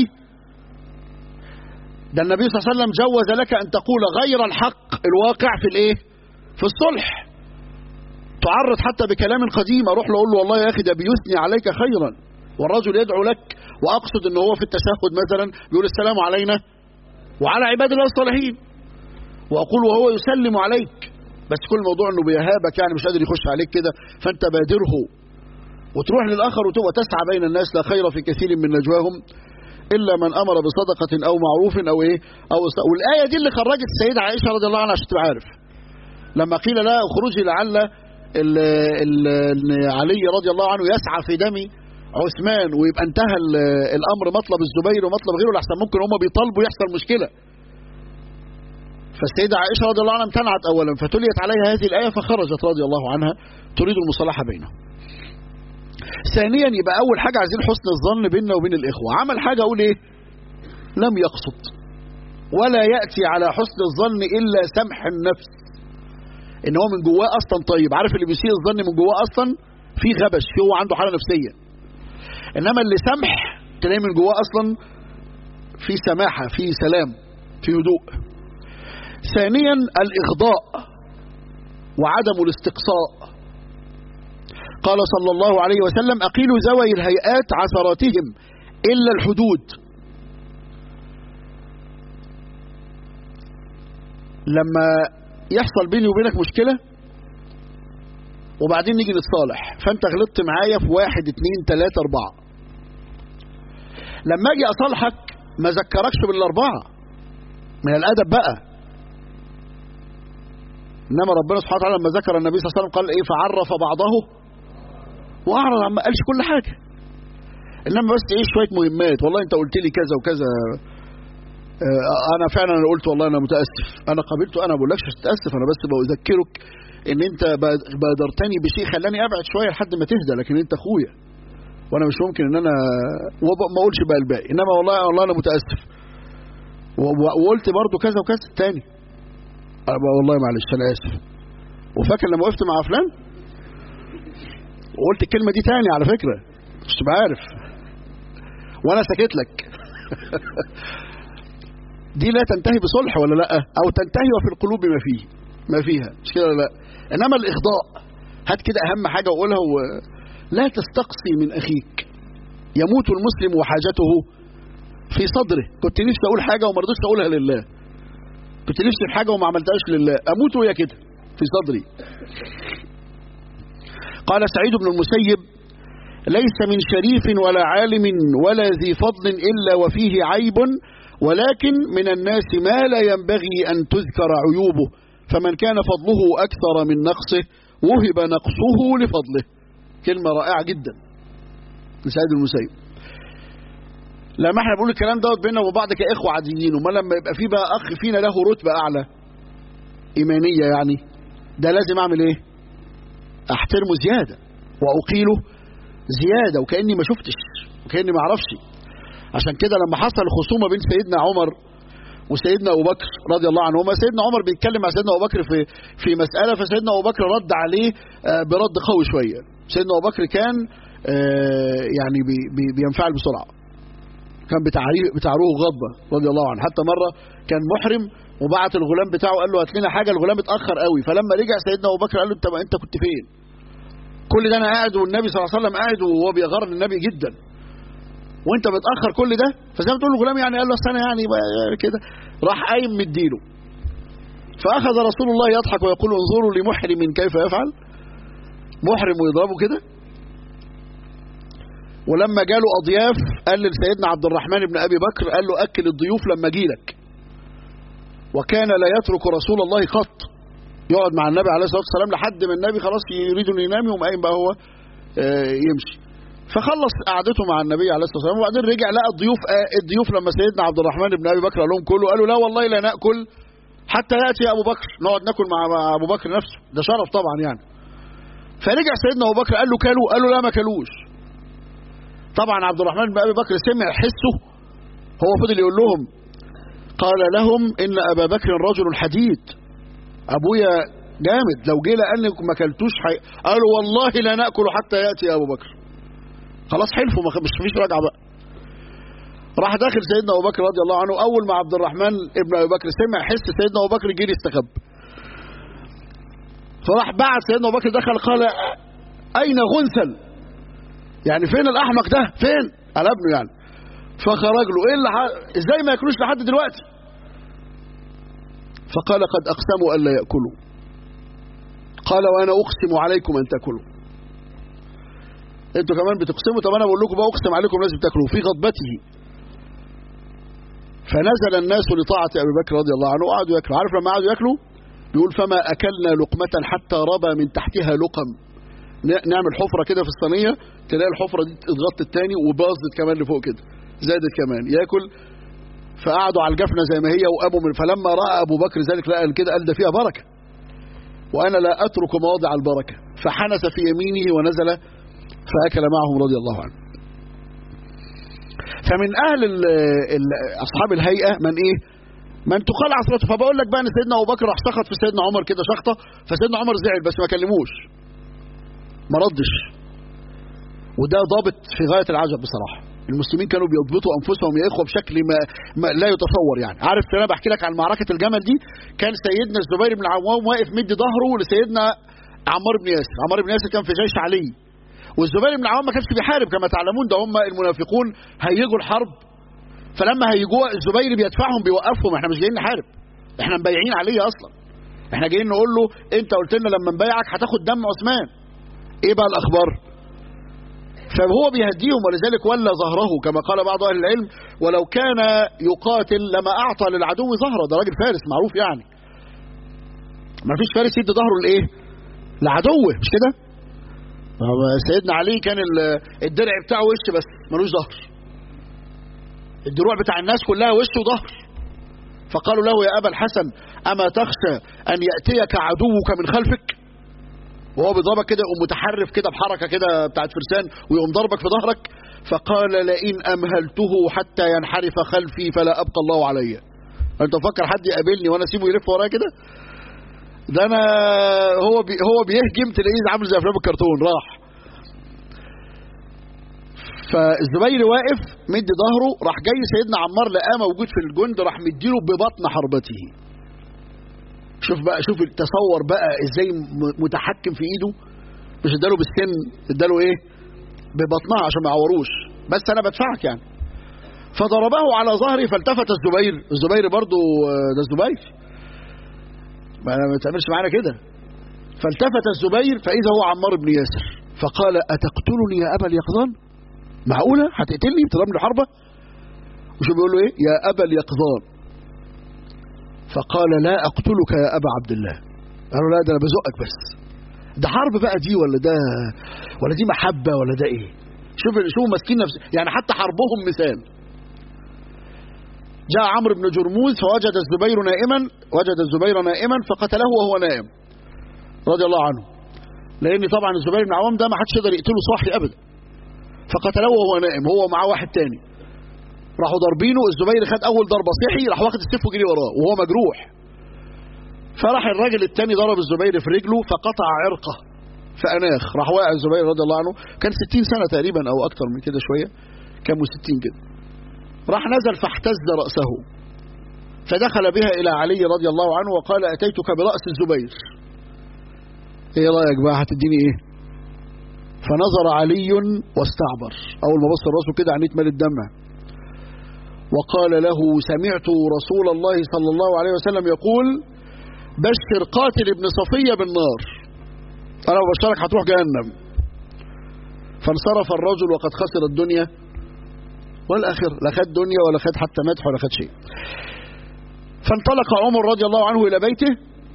ده النبي صلى الله عليه وسلم جوز لك أن تقول غير الحق الواقع في الايه في الصلح تعرض حتى بكلام قديم اروح له اقول له والله يا اخي ده بيثني عليك خيرا والرجل يدعو لك واقصد ان هو في التشهد مثلا بيقول السلام علينا وعلى عباد الله الصالحين واقول وهو يسلم عليك بس كل موضوع انه بيهابك يعني مش قادر يخش عليك كده فانت بادره وتروح للاخر وتسعى بين الناس لا خير في كثير من نجواهم إلا من أمر بصدقة أو معروف أو إيه أو والآية دي اللي خرجت السيدة عائشة رضي الله عنها عشان تبقى عارف لما قيل لها اخرجي لعل ال ال علي رضي الله عنه يسعى في دم عثمان ويبقى انتهى الأمر مطلب الزبير ومطلب غيره لحسن ممكن هم بيطالبوا يحصل مشكلة فالسيدة عائشة رضي الله عنها امتنعت أولا فتليت عليها هذه الآية فخرجت رضي الله عنها تريد المصالحة بينهم ثانيا يبقى اول حاجه عايزين حسن الظن بيننا وبين الاخوه عمل حاجه اقول ايه لم يقصد ولا ياتي على حسن الظن الا سمح النفس ان هو من جواه اصلا طيب عارف اللي بيسيء الظن من جواه اصلا في غبش في هو عنده حاله نفسيه انما اللي سمح تلاقيه من جواه اصلا في سماحه في سلام في هدوء ثانيا الاغضاء وعدم الاستقصاء قال صلى الله عليه وسلم أقيلوا ذوي الهيئات عثراتهم إلا الحدود لما يحصل بيني وبينك مشكلة وبعدين نيجي نتصالح فانت غلطت معايا في واحد اتنين تلاتة اربعة لما اجي اصالحك ما ذكركش بالاربعة من الادب بقى انما ربنا سبحانه وتعالى لما ذكر النبي صلى الله عليه وسلم قال ايه فعرف بعضه واعرض عن ما قالش كل حاجه انما بس ايه شويه مهمات والله انت قلت لي كذا وكذا آه انا فعلا انا قلت والله انا متاسف انا قابلته انا ما بقولكش تتاسف انا بس بذكرك ان انت بادرتني بشيء خلاني ابعد شويه لحد ما تهدى لكن انت اخويا وانا مش ممكن ان انا ما اقولش بقى الباقي انما والله والله انا متاسف وقلت برضو كذا وكذا تاني والله معلش انا اسف وفاكر لما وقفت مع فلان وقلت الكلمة دي تاني على فكرة مش تبقى عارف وانا سكت لك دي لا تنتهي بصلح ولا لا او تنتهي وفي القلوب ما فيه ما فيها مش كده لا انما الاخضاء هات كده اهم حاجة وقولها و... لا تستقصي من اخيك يموت المسلم وحاجته في صدره كنت نفسي اقول حاجة وما رضيتش اقولها لله كنت نفسي في حاجة وما عملتهاش لله اموت وهي كده في صدري قال سعيد بن المسيب ليس من شريف ولا عالم ولا ذي فضل إلا وفيه عيب ولكن من الناس ما لا ينبغي أن تذكر عيوبه فمن كان فضله أكثر من نقصه وهب نقصه لفضله كلمة رائعة جدا لسعيد المسيب لما احنا بنقول الكلام دوت بيننا وبعض كإخوة عاديين وما لما يبقى في بقى أخ فينا له رتبة أعلى إيمانية يعني ده لازم أعمل إيه احترمه زيادة واقيله زيادة وكأني ما شفتش وكأني ما اعرفش عشان كده لما حصل خصومة بين سيدنا عمر وسيدنا ابو بكر رضي الله عنهما سيدنا عمر بيتكلم مع سيدنا ابو بكر في في مساله فسيدنا ابو بكر رد عليه برد قوي شويه سيدنا ابو بكر كان يعني بي بي بينفعل بسرعه كان بتعريه بتعروه غضبه رضي الله عنه حتى مره كان محرم وبعت الغلام بتاعه قال له هات لنا حاجه الغلام اتاخر قوي فلما رجع سيدنا ابو بكر قال له انت انت كنت فين كل ده انا قاعد والنبي صلى الله عليه وسلم قاعد وهو بيغار النبي جدا وانت متاخر كل ده فزي ما تقول الغلام يعني قال له انا يعني كده راح قايم مديله فاخذ رسول الله يضحك ويقول انظروا لمحرم كيف يفعل محرم ويضربه كده ولما جاله اضياف قال لسيدنا عبد الرحمن بن ابي بكر قال له اكل الضيوف لما اجي لك وكان لا يترك رسول الله قط يقعد مع النبي عليه الصلاه والسلام لحد ما النبي خلاص يريد انه ينام يقوم قايم بقى هو يمشي فخلص قعدته مع النبي عليه الصلاه والسلام وبعدين رجع لقى الضيوف الضيوف لما سيدنا عبد الرحمن بن ابي بكر قال لهم كلوا قالوا لا والله لا ناكل حتى ياتي ابو بكر نقعد ناكل مع ابو بكر نفسه ده شرف طبعا يعني فرجع سيدنا ابو بكر قال له كلوا قالوا لا ما كلوش طبعا عبد الرحمن بن ابي بكر سمع حسه هو فضل يقول لهم قال لهم ان ابا بكر رجل حديد ابويا جامد لو جه لانكم ما اكلتوش حي... قالوا والله لا ناكل حتى ياتي ابو بكر خلاص حلفوا مش فيش رجعه بقى راح داخل سيدنا ابو بكر رضي الله عنه اول ما عبد الرحمن ابن ابي بكر سمع حس سيدنا ابو بكر جري استخب فراح بعد سيدنا ابو بكر دخل قال اين غنثل يعني فين الاحمق ده فين على ابنه يعني فخرج له ايه اللي ح... ازاي ما ياكلوش لحد دلوقتي فقال قد اقسموا الا ياكلوا قال وانا اقسم عليكم ان تاكلوا انتوا كمان بتقسموا طب انا بقول لكم بقى اقسم عليكم لازم تاكلوا في غضبته فنزل الناس لطاعة أبي بكر رضي الله عنه وقعدوا ياكلوا عارف لما قعدوا ياكلوا بيقول فما أكلنا لقمة حتى ربى من تحتها لقم نعمل حفرة كده في الصينية تلاقي الحفرة دي اتغطت تاني وباظت كمان لفوق كده زادت كمان ياكل فقعدوا على الجفنة زي ما هي وأبوا من فلما رأى أبو بكر ذلك لقى كده قال ده فيها بركة وأنا لا أترك مواضع البركة فحنس في يمينه ونزل فأكل معهم رضي الله عنه فمن أهل ال ال أصحاب الهيئة من إيه من تقال عصرته فبقول لك بقى ان سيدنا ابو بكر راح سخط في سيدنا عمر كده شخطه فسيدنا عمر زعل بس ما كلموش ما ردش وده ضابط في غايه العجب بصراحه المسلمين كانوا بيضبطوا انفسهم يا اخوه بشكل ما, ما لا يتصور يعني عارف انا بحكي لك عن معركه الجمل دي كان سيدنا الزبير بن العوام واقف مدي ظهره لسيدنا عمار بن ياسر عمار بن ياسر كان في جيش علي والزبير بن العوام ما كانش بيحارب كما تعلمون ده هم المنافقون هيجوا الحرب فلما هيجوا الزبير بيدفعهم بيوقفهم احنا مش جايين نحارب احنا مبايعين عليه اصلا احنا جايين نقول له انت قلت لنا لما نبايعك هتاخد دم عثمان ايه بقى الاخبار فهو بيهديهم ولذلك ولى ظهره كما قال بعض اهل العلم ولو كان يقاتل لما اعطى للعدو ظهره ده راجل فارس معروف يعني ما فيش فارس يدي ظهره لايه لعدوه مش كده سيدنا علي كان الدرع بتاعه وش بس ملوش ظهر الدروع بتاع الناس كلها وش وظهر فقالوا له يا ابا الحسن اما تخشى ان ياتيك عدوك من خلفك وهو بيضربك كده يقوم متحرف كده بحركه كده بتاعت فرسان ويقوم ضربك في ظهرك فقال لئن امهلته حتى ينحرف خلفي فلا ابقى الله علي انت مفكر حد يقابلني وانا اسيبه يلف ورايا كده ده انا هو بي هو بيهجم تلاقيه عامل زي افلام الكرتون راح فالزبير واقف مدي ظهره راح جاي سيدنا عمار لقاه موجود في الجند راح مديله ببطن حربته شوف بقى شوف تصور بقى ازاي متحكم في ايده مش اداله بالسن اداله ايه ببطنها عشان ما يعوروش بس انا بدفعك يعني فضربه على ظهري فالتفت الزبير الزبير برضو ده الزبير ما ما تعملش معانا كده فالتفت الزبير فاذا هو عمار بن ياسر فقال اتقتلني يا ابا اليقظان معقوله هتقتلني بتضربني الحربه وشو بيقول له ايه يا ابا اليقظان فقال لا اقتلك يا ابا عبد الله قال له لا ده انا بزقك بس ده حرب بقى دي ولا ده ولا دي محبه ولا ده ايه شوف شوف ماسكين نفس يعني حتى حربهم مثال جاء عمرو بن جرموز فوجد الزبير نائما وجد الزبير نائما فقتله وهو نائم رضي الله عنه لان طبعا الزبير بن عوام ده ما حدش يقدر يقتله صاحي ابدا فقتله وهو نائم هو معاه واحد تاني راحوا ضاربينه الزبير خد اول ضربه صحي راح واخد السيف وجري وراه وهو مجروح فراح الراجل الثاني ضرب الزبير في رجله فقطع عرقه فاناخ راح واقع الزبير رضي الله عنه كان 60 سنه تقريبا او اكتر من كده شويه كان 60 كده راح نزل فاحتز راسه فدخل بها الى علي رضي الله عنه وقال اتيتك براس الزبير ايه رايك بقى هتديني ايه فنظر علي واستعبر اول ما بص راسه كده عينيه مال الدمع وقال له سمعت رسول الله صلى الله عليه وسلم يقول بشر قاتل ابن صفية بالنار انا ببشرك هتروح جهنم فانصرف الرجل وقد خسر الدنيا والاخر لا خد دنيا ولا خد حتى مدح ولا خد شيء فانطلق عمر رضي الله عنه الى بيته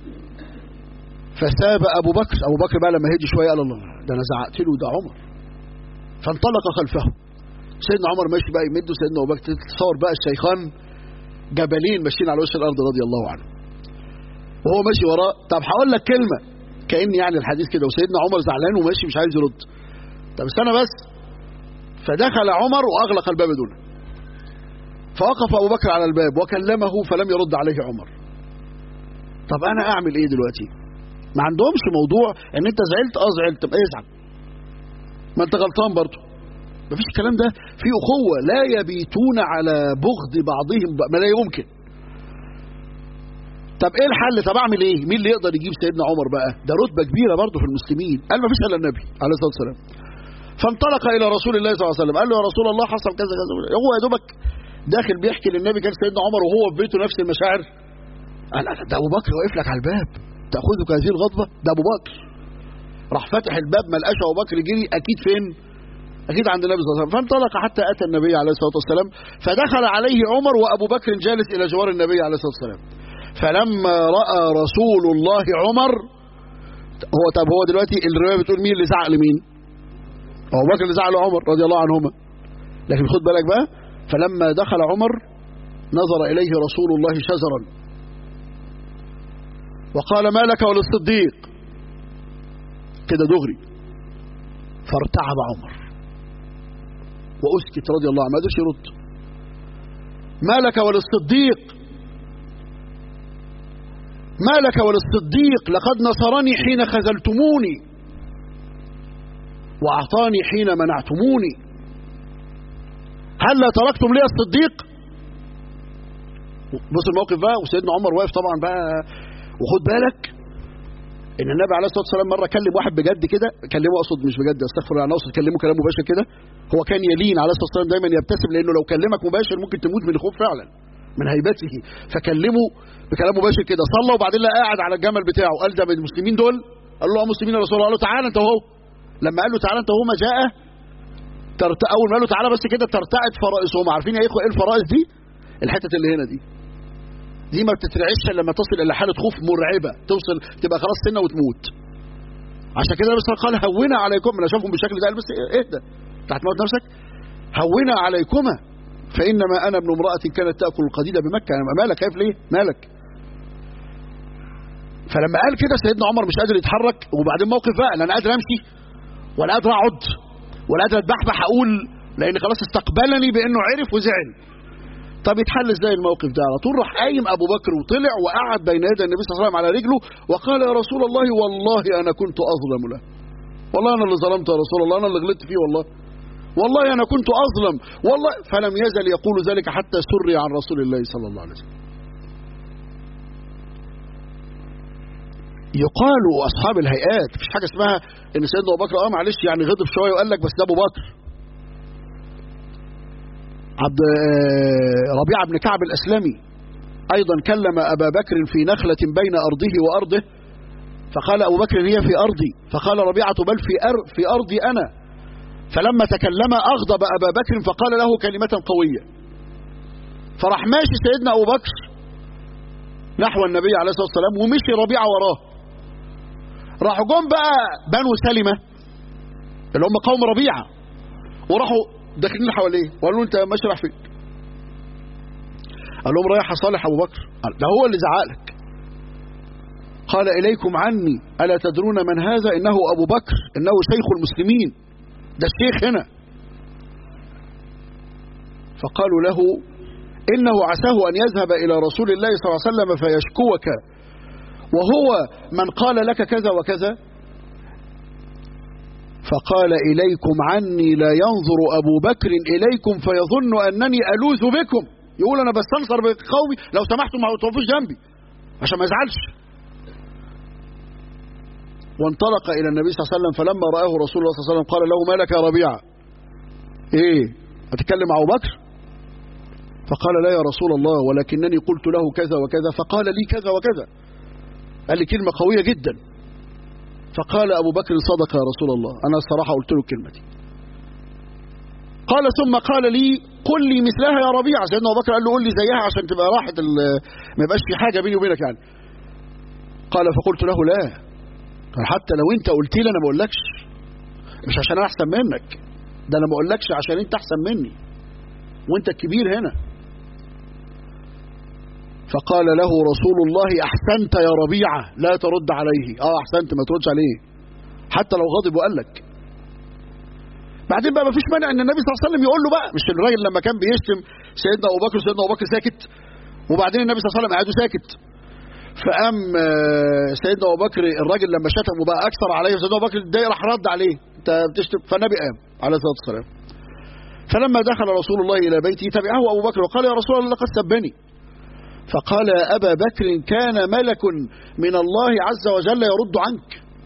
فساب ابو بكر ابو بكر بقى لما هدي شويه قال الله ده انا زعقت له ده عمر فانطلق خلفه سيدنا عمر ماشي بقى يمد سيدنا ابو بكر تصور بقى الشيخان جبلين ماشيين على وش الارض رضي الله عنه وهو ماشي وراه طب هقول لك كلمه كان يعني الحديث كده وسيدنا عمر زعلان وماشي مش عايز يرد طب استنى بس فدخل عمر واغلق الباب دونه فوقف ابو بكر على الباب وكلمه فلم يرد عليه عمر طب انا اعمل ايه دلوقتي ما عندهمش موضوع ان انت زعلت اه زعلت طب ايه ازعل ما انت غلطان برضه مفيش الكلام ده في اخوه لا يبيتون على بغض بعضهم ما لا يمكن طب ايه الحل طب اعمل ايه مين اللي يقدر يجيب سيدنا عمر بقى ده رتبه كبيره برضه في المسلمين قال ما فيش الا النبي عليه الصلاه والسلام فانطلق الى رسول الله صلى الله عليه وسلم قال له يا رسول الله حصل كذا كذا هو يا دوبك داخل بيحكي للنبي كان سيدنا عمر وهو في بيته نفس المشاعر قال ده ابو بكر واقف لك على الباب تاخذك هذه الغضبه ده ابو بكر راح فتح الباب ما لقاش ابو بكر جري اكيد فين اكيد عند النبي صلى الله عليه وسلم فانطلق حتى اتى النبي عليه الصلاه والسلام فدخل عليه عمر وابو بكر جالس الى جوار النبي عليه الصلاه والسلام فلما راى رسول الله عمر هو طب هو دلوقتي الروايه بتقول مين اللي زعق لمين ابو بكر اللي زعق لعمر رضي الله عنهما لكن خد بالك بقى فلما دخل عمر نظر اليه رسول الله شزرا وقال ما لك وللصديق كده دغري فارتعب عمر واسكت رضي الله عنه ما قدرش يرد ما لك وللصديق ما لك وللصديق لقد نصرني حين خذلتموني واعطاني حين منعتموني هل لا تركتم لي الصديق بص الموقف بقى وسيدنا عمر واقف طبعا بقى وخد بالك ان النبي عليه الصلاه والسلام مره كلم واحد بجد كده كلمه اقصد مش بجد استغفر الله انا اقصد كلمه كلام مباشر كده هو كان يلين عليه الصلاه والسلام دايما يبتسم لانه لو كلمك مباشر ممكن تموت من الخوف فعلا من هيبته فكلمه بكلام مباشر كده صلى وبعدين لقى قاعد على الجمل بتاعه قال ده من المسلمين دول قال له اه مسلمين يا رسول الله قال له تعالى انت اهو لما قال له تعالى انت اهو ما جاء ترت... اول ما قال له تعالى بس كده ترتعد فرائسهم عارفين يا اخوه ايه الفرائس دي الحته اللي هنا دي دي ما بتترعش لما تصل الى حاله خوف مرعبه توصل تبقى خلاص سنه وتموت عشان كده النبي قال هونا عليكم انا اشوفهم بالشكل ده بس اهدى انت هتموت نفسك هونا عليكما فانما انا ابن امراه كانت تاكل القديد بمكه انا مالك خايف ليه مالك فلما قال كده سيدنا عمر مش قادر يتحرك وبعدين موقف بقى لا انا قادر امشي ولا قادر اقعد ولا قادر اتبحبح اقول لان خلاص استقبلني بانه عرف وزعل طب يتحل ازاي الموقف ده على طول راح قايم ابو بكر وطلع وقعد بين يدي النبي صلى الله عليه وسلم على رجله وقال يا رسول الله والله انا كنت اظلم له والله انا اللي ظلمت يا رسول الله انا اللي غلطت فيه والله والله انا كنت اظلم والله فلم يزل يقول ذلك حتى سري عن رسول الله صلى الله عليه وسلم يقال اصحاب الهيئات مفيش حاجه اسمها ان سيدنا ابو بكر اه معلش يعني غضب شويه وقال لك بس ده ابو بكر عبد ربيعه بن كعب الاسلمي ايضا كلم ابا بكر في نخله بين ارضه وارضه فقال ابو بكر هي في ارضي فقال ربيعه بل في أر في ارضي انا فلما تكلم اغضب ابا بكر فقال له كلمه قويه فراح ماشي سيدنا ابو بكر نحو النبي عليه الصلاه والسلام ومشي ربيعه وراه راحوا جم بقى بنو سلمة اللي هم قوم ربيعة وراحوا داخلين حواليه وقالوا له انت ماشي رايح فين؟ قال لهم رايح اصالح ابو بكر قال ده هو اللي زعق لك قال اليكم عني الا تدرون من هذا انه ابو بكر انه شيخ المسلمين ده الشيخ هنا فقالوا له إنه عساه أن يذهب إلى رسول الله صلى الله عليه وسلم فيشكوك وهو من قال لك كذا وكذا فقال إليكم عني لا ينظر أبو بكر إليكم فيظن أنني ألوذ بكم يقول أنا بستنصر بقومي لو سمحتوا ما توقفوش جنبي عشان ما يزعلش وانطلق إلى النبي صلى الله عليه وسلم فلما رآه رسول الله صلى الله عليه وسلم قال له ما لك يا ربيعة إيه هتكلم مع أبو بكر فقال لا يا رسول الله ولكنني قلت له كذا وكذا فقال لي كذا وكذا قال لي كلمة قوية جدا فقال أبو بكر صدق يا رسول الله أنا الصراحة قلت له الكلمة دي قال ثم قال لي قل لي مثلها يا ربيع سيدنا أبو بكر قال له قل لي زيها عشان تبقى راحت ما يبقاش في حاجة بيني وبينك يعني قال فقلت له لا قال حتى لو انت قلت لي انا ما اقولكش مش عشان انا احسن منك ده انا ما اقولكش عشان انت احسن مني وانت الكبير هنا فقال له رسول الله احسنت يا ربيعه لا ترد عليه اه احسنت ما تردش عليه حتى لو غضب وقال لك بعدين بقى ما فيش مانع ان النبي صلى الله عليه وسلم يقول له بقى مش الراجل لما كان بيشتم سيدنا ابو بكر سيدنا ابو بكر ساكت وبعدين النبي صلى الله عليه وسلم قاعد ساكت فقام سيدنا ابو بكر الراجل لما شتم وبقى اكثر عليه سيدنا ابو بكر اتضايق راح رد عليه انت بتشتم فالنبي قام عليه الصلاه والسلام فلما دخل رسول الله الى بيته تبعه ابو بكر وقال يا رسول الله لقد سبني فقال يا ابا بكر كان ملك من الله عز وجل يرد عنك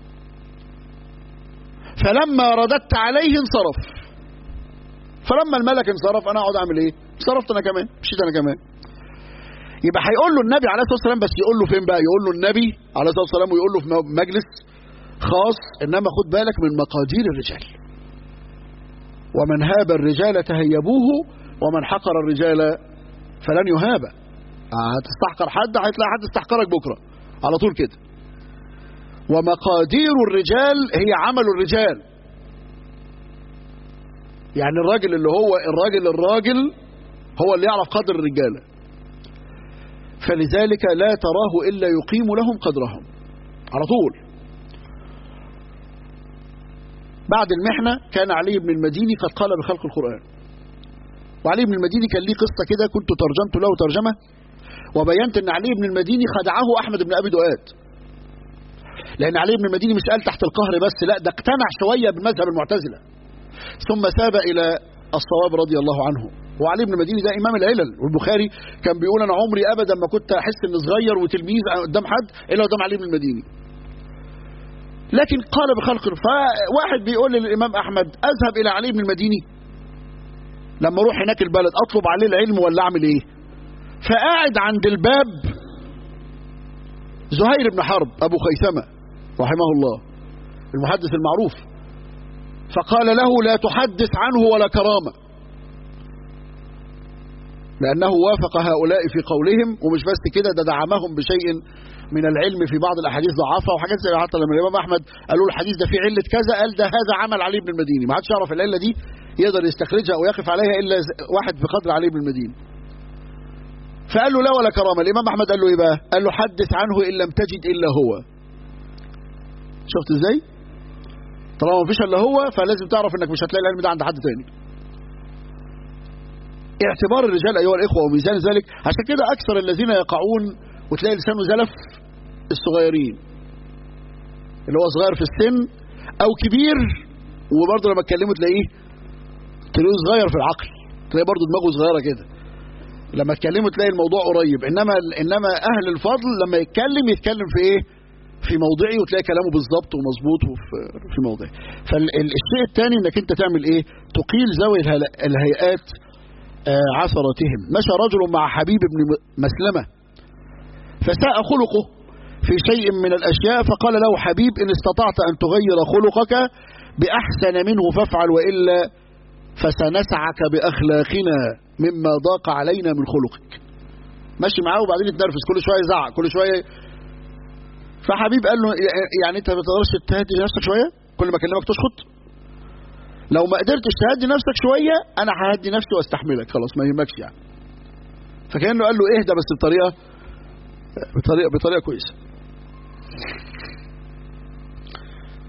فلما رددت عليه انصرف فلما الملك انصرف انا اقعد اعمل ايه انصرفت انا كمان مشيت انا كمان يبقى هيقول له النبي عليه الصلاه والسلام بس يقول له فين بقى يقول له النبي عليه الصلاه والسلام ويقول له في مجلس خاص انما خد بالك من مقادير الرجال ومن هاب الرجال تهيبوه ومن حقر الرجال فلن يهاب هتستحقر حد هتلاقي حد استحقرك بكره على طول كده ومقادير الرجال هي عمل الرجال يعني الراجل اللي هو الراجل الراجل هو اللي يعرف قدر الرجاله فلذلك لا تراه إلا يقيم لهم قدرهم على طول بعد المحنة كان علي بن المديني قد قال بخلق القرآن وعلي بن المديني كان ليه قصة كده كنت ترجمت له ترجمة وبينت ان علي بن المديني خدعه احمد بن ابي دؤاد لان علي بن المديني مش قال تحت القهر بس لا ده اقتنع شوية بمذهب المعتزلة ثم ساب الى الصواب رضي الله عنه وعلي بن المديني ده امام العلل والبخاري كان بيقول انا عمري ابدا ما كنت احس اني صغير وتلميذ قدام حد الا قدام علي بن المديني لكن قال بخلق فواحد بيقول للامام احمد اذهب الى علي بن المديني لما اروح هناك البلد اطلب عليه العلم ولا اعمل ايه فقاعد عند الباب زهير بن حرب ابو خيثمه رحمه الله المحدث المعروف فقال له لا تحدث عنه ولا كرامه لأنه وافق هؤلاء في قولهم ومش بس كده ده دعمهم بشيء من العلم في بعض الأحاديث ضعفها وحاجات زي حتى لما الإمام أحمد قالوا الحديث ده فيه علة كذا قال ده هذا عمل علي بن المديني ما حدش يعرف العلة دي يقدر يستخرجها أو يقف عليها إلا واحد بقدر علي بن المديني فقال له لا ولا كرامة الإمام أحمد قال له إيه بقى قال له حدث عنه إن لم تجد إلا هو شفت إزاي طالما ما فيش إلا هو فلازم تعرف إنك مش هتلاقي العلم ده عند حد تاني اعتبار الرجال أيها الإخوة وميزان ذلك عشان كده أكثر الذين يقعون وتلاقي لسانه زلف الصغيرين اللي هو صغير في السن أو كبير وبرضه لما تكلمه تلاقيه تلاقيه صغير في العقل تلاقيه برضه دماغه صغيرة كده لما تكلمه تلاقي الموضوع قريب إنما إنما أهل الفضل لما يتكلم يتكلم في إيه؟ في موضعي وتلاقي كلامه بالظبط ومظبوط وفي في موضعي فالشيء الثاني انك انت تعمل ايه تقيل ذوي الهيئات عثرتهم مشى رجل مع حبيب بن مسلمة فساء خلقه في شيء من الأشياء فقال له حبيب إن استطعت أن تغير خلقك بأحسن منه فافعل وإلا فسنسعك بأخلاقنا مما ضاق علينا من خلقك ماشي معاه وبعدين يتنرفز كل شوية يزعق كل شوية فحبيب قال له يعني انت ما تقدرش تهدي نفسك شوية كل ما اكلمك تسكت لو ما قدرتش تهدي نفسك شوية أنا ههدي نفسي واستحملك خلاص ما يهمكش يعني فكأنه قال له اهدى بس بطريقة بطريقة بطريقة كويسة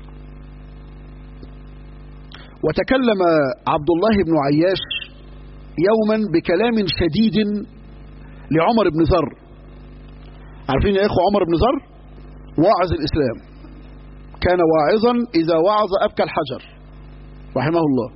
وتكلم عبد الله بن عياش يوما بكلام شديد لعمر بن ذر عارفين يا إخوة عمر بن ذر واعظ الإسلام كان واعظا إذا وعظ أبكى الحجر رحمه الله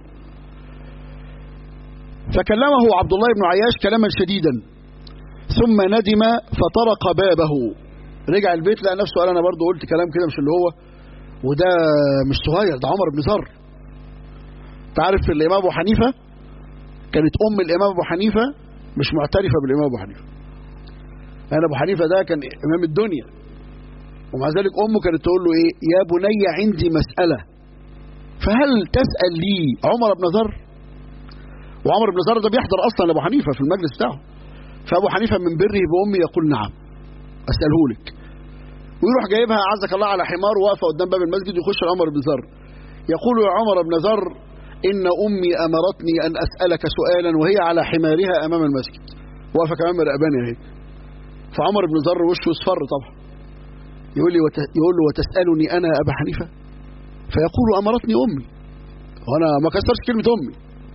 فكلمه عبد الله بن عياش كلاما شديدا ثم ندم فطرق بابه رجع البيت لقى نفسه قال انا برضه قلت كلام كده مش اللي هو وده مش صغير ده عمر بن ذر تعرف الامام ابو حنيفه كانت ام الامام ابو حنيفه مش معترفه بالامام ابو حنيفه انا ابو حنيفه ده كان امام الدنيا ومع ذلك امه كانت تقول له ايه يا بني عندي مساله فهل تسال لي عمر بن ذر وعمر بن ذر ده بيحضر اصلا لابو حنيفه في المجلس بتاعه فابو حنيفه من بره بامي يقول نعم اساله لك ويروح جايبها عزك الله على حمار واقفه قدام باب المسجد يخش عمر بن ذر يقول يا عمر بن ذر ان امي امرتني ان اسالك سؤالا وهي على حمارها امام المسجد واقفه كمان مراقباني اهي فعمر بن ذر وشه اصفر طبعا يقول لي وت... يقول له وتسالني انا يا ابا حنيفه فيقول امرتني امي وانا ما كسرش كلمه امي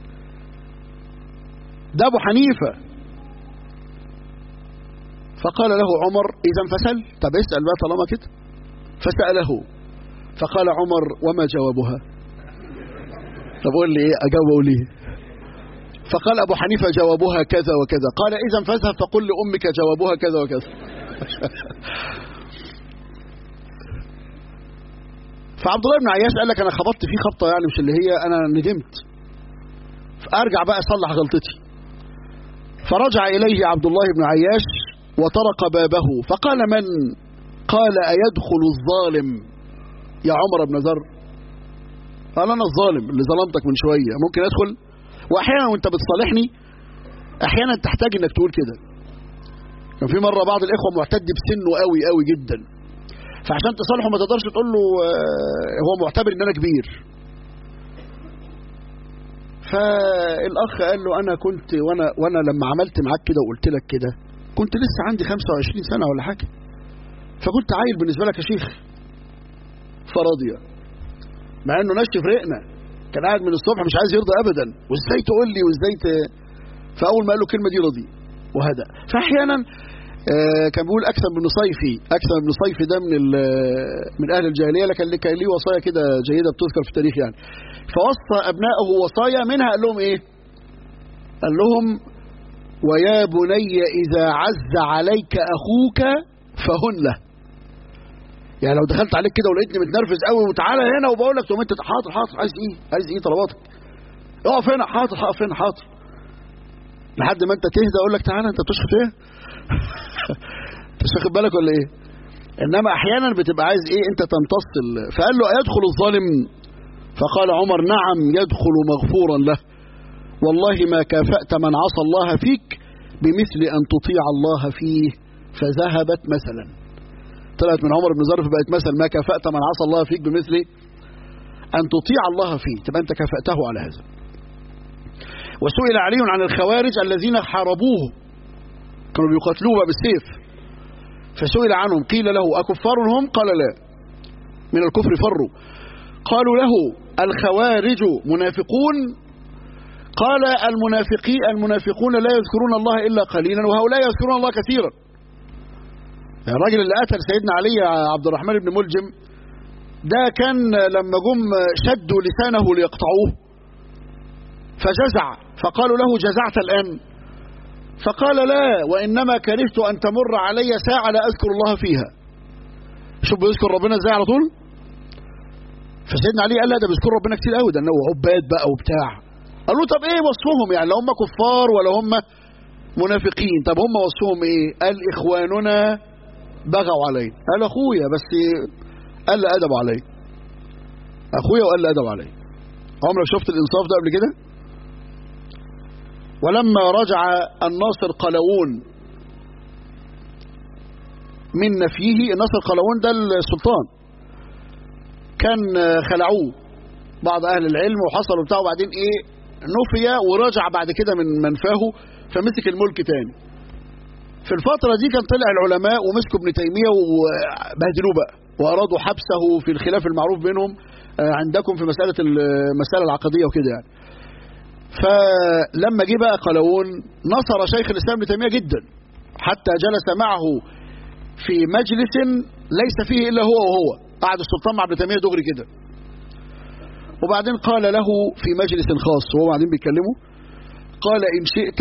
ده ابو حنيفه فقال له عمر اذا فسل طب اسال بقى طالما كده فساله فقال عمر وما جوابها طب قول لي ايه اجاوبه ليه فقال ابو حنيفه جوابها كذا وكذا قال اذا فاذهب فقل لامك جوابها كذا وكذا فعبد الله بن عياش قال لك انا خبطت فيه خبطه يعني مش اللي هي انا ندمت فارجع بقى اصلح غلطتي فرجع اليه عبد الله بن عياش وطرق بابه فقال من قال ايدخل الظالم يا عمر بن ذر قال انا الظالم اللي ظلمتك من شويه ممكن ادخل واحيانا وانت بتصالحني احيانا تحتاج انك تقول كده كان في مره بعض الاخوه معتد بسنه قوي قوي جدا فعشان تصالحه ما تقدرش تقول له آه، هو معتبر ان انا كبير فالاخ قال له انا كنت وانا وانا لما عملت معاك كده وقلت لك كده كنت لسه عندي 25 سنه ولا حاجه فكنت عيل بالنسبه لك يا شيخ فراضيه مع انه نشف رقنا كان قاعد من الصبح مش عايز يرضى ابدا وازاي تقول لي وازاي ت... فاول ما قال له الكلمه دي رضي وهدى فاحيانا آه، كان بيقول اكثر بن صيفي اكثر بن صيفي ده من ال- من اهل الجاهليه لكن كان ليه وصايا كده جيده بتذكر في التاريخ يعني فوصى ابنائه وصايا منها قال لهم ايه قال لهم ويا بني اذا عز عليك اخوك فهن له يعني لو دخلت عليك كده ولقيتني متنرفز قوي وتعالى هنا وبقول لك تقوم انت حاضر حاضر عايز ايه عايز ايه طلباتك اقف هنا حاضر اقف هنا حاضر لحد ما انت تهدى اقول لك تعالى انت بتشخط ايه انت مش واخد بالك ولا ايه انما احيانا بتبقى عايز ايه انت تمتص ال- فقال له ايدخل الظالم فقال عمر نعم يدخل مغفورا له والله ما كافأت من عصى الله فيك بمثل ان تطيع الله فيه فذهبت مثلا طلعت من عمر بن ظرف بقت مثل ما كافأت من عصى الله فيك بمثل ان تطيع الله فيه تبقى انت كافأته على هذا وسئل علي عن الخوارج الذين حاربوه كانوا بيقاتلوه بقى بالسيف فسئل عنهم قيل له أكفار هم قال لا من الكفر فروا قالوا له الخوارج منافقون قال المنافقين المنافقون لا يذكرون الله إلا قليلا وهؤلاء يذكرون الله كثيرا يعني الراجل اللي قتل سيدنا علي عبد الرحمن بن ملجم ده كان لما جم شدوا لسانه ليقطعوه فجزع فقالوا له جزعت الآن فقال لا وإنما كرهت أن تمر علي ساعة لا أذكر الله فيها شوف بيذكر ربنا ازاي على طول فسيدنا علي قال لا ده بيذكر ربنا كتير قوي ده انه عباد بقى وبتاع قال له طب ايه وصفهم يعني لا هم كفار ولا هم منافقين طب هم وصفهم ايه قال اخواننا بغوا علي قال اخويا بس قال لي ادب علي اخويا وقال لي ادب علي عمرك شفت الانصاف ده قبل كده ولما رجع الناصر قلاوون من نفيه الناصر قلاوون ده السلطان كان خلعوه بعض اهل العلم وحصلوا بتاعه وبعدين ايه نفي ورجع بعد كده من منفاه فمسك الملك تاني في الفترة دي كان طلع العلماء ومسكوا ابن تيمية وبهدلوه بقى وأرادوا حبسه في الخلاف المعروف بينهم عندكم في مسألة المسألة العقدية وكده يعني فلما جه بقى قلاوون نصر شيخ الاسلام ابن تيميه جدا حتى جلس معه في مجلس ليس فيه الا هو وهو قعد السلطان مع ابن تيميه دغري كده وبعدين قال له في مجلس خاص وهو بعدين بيتكلموا قال ان شئت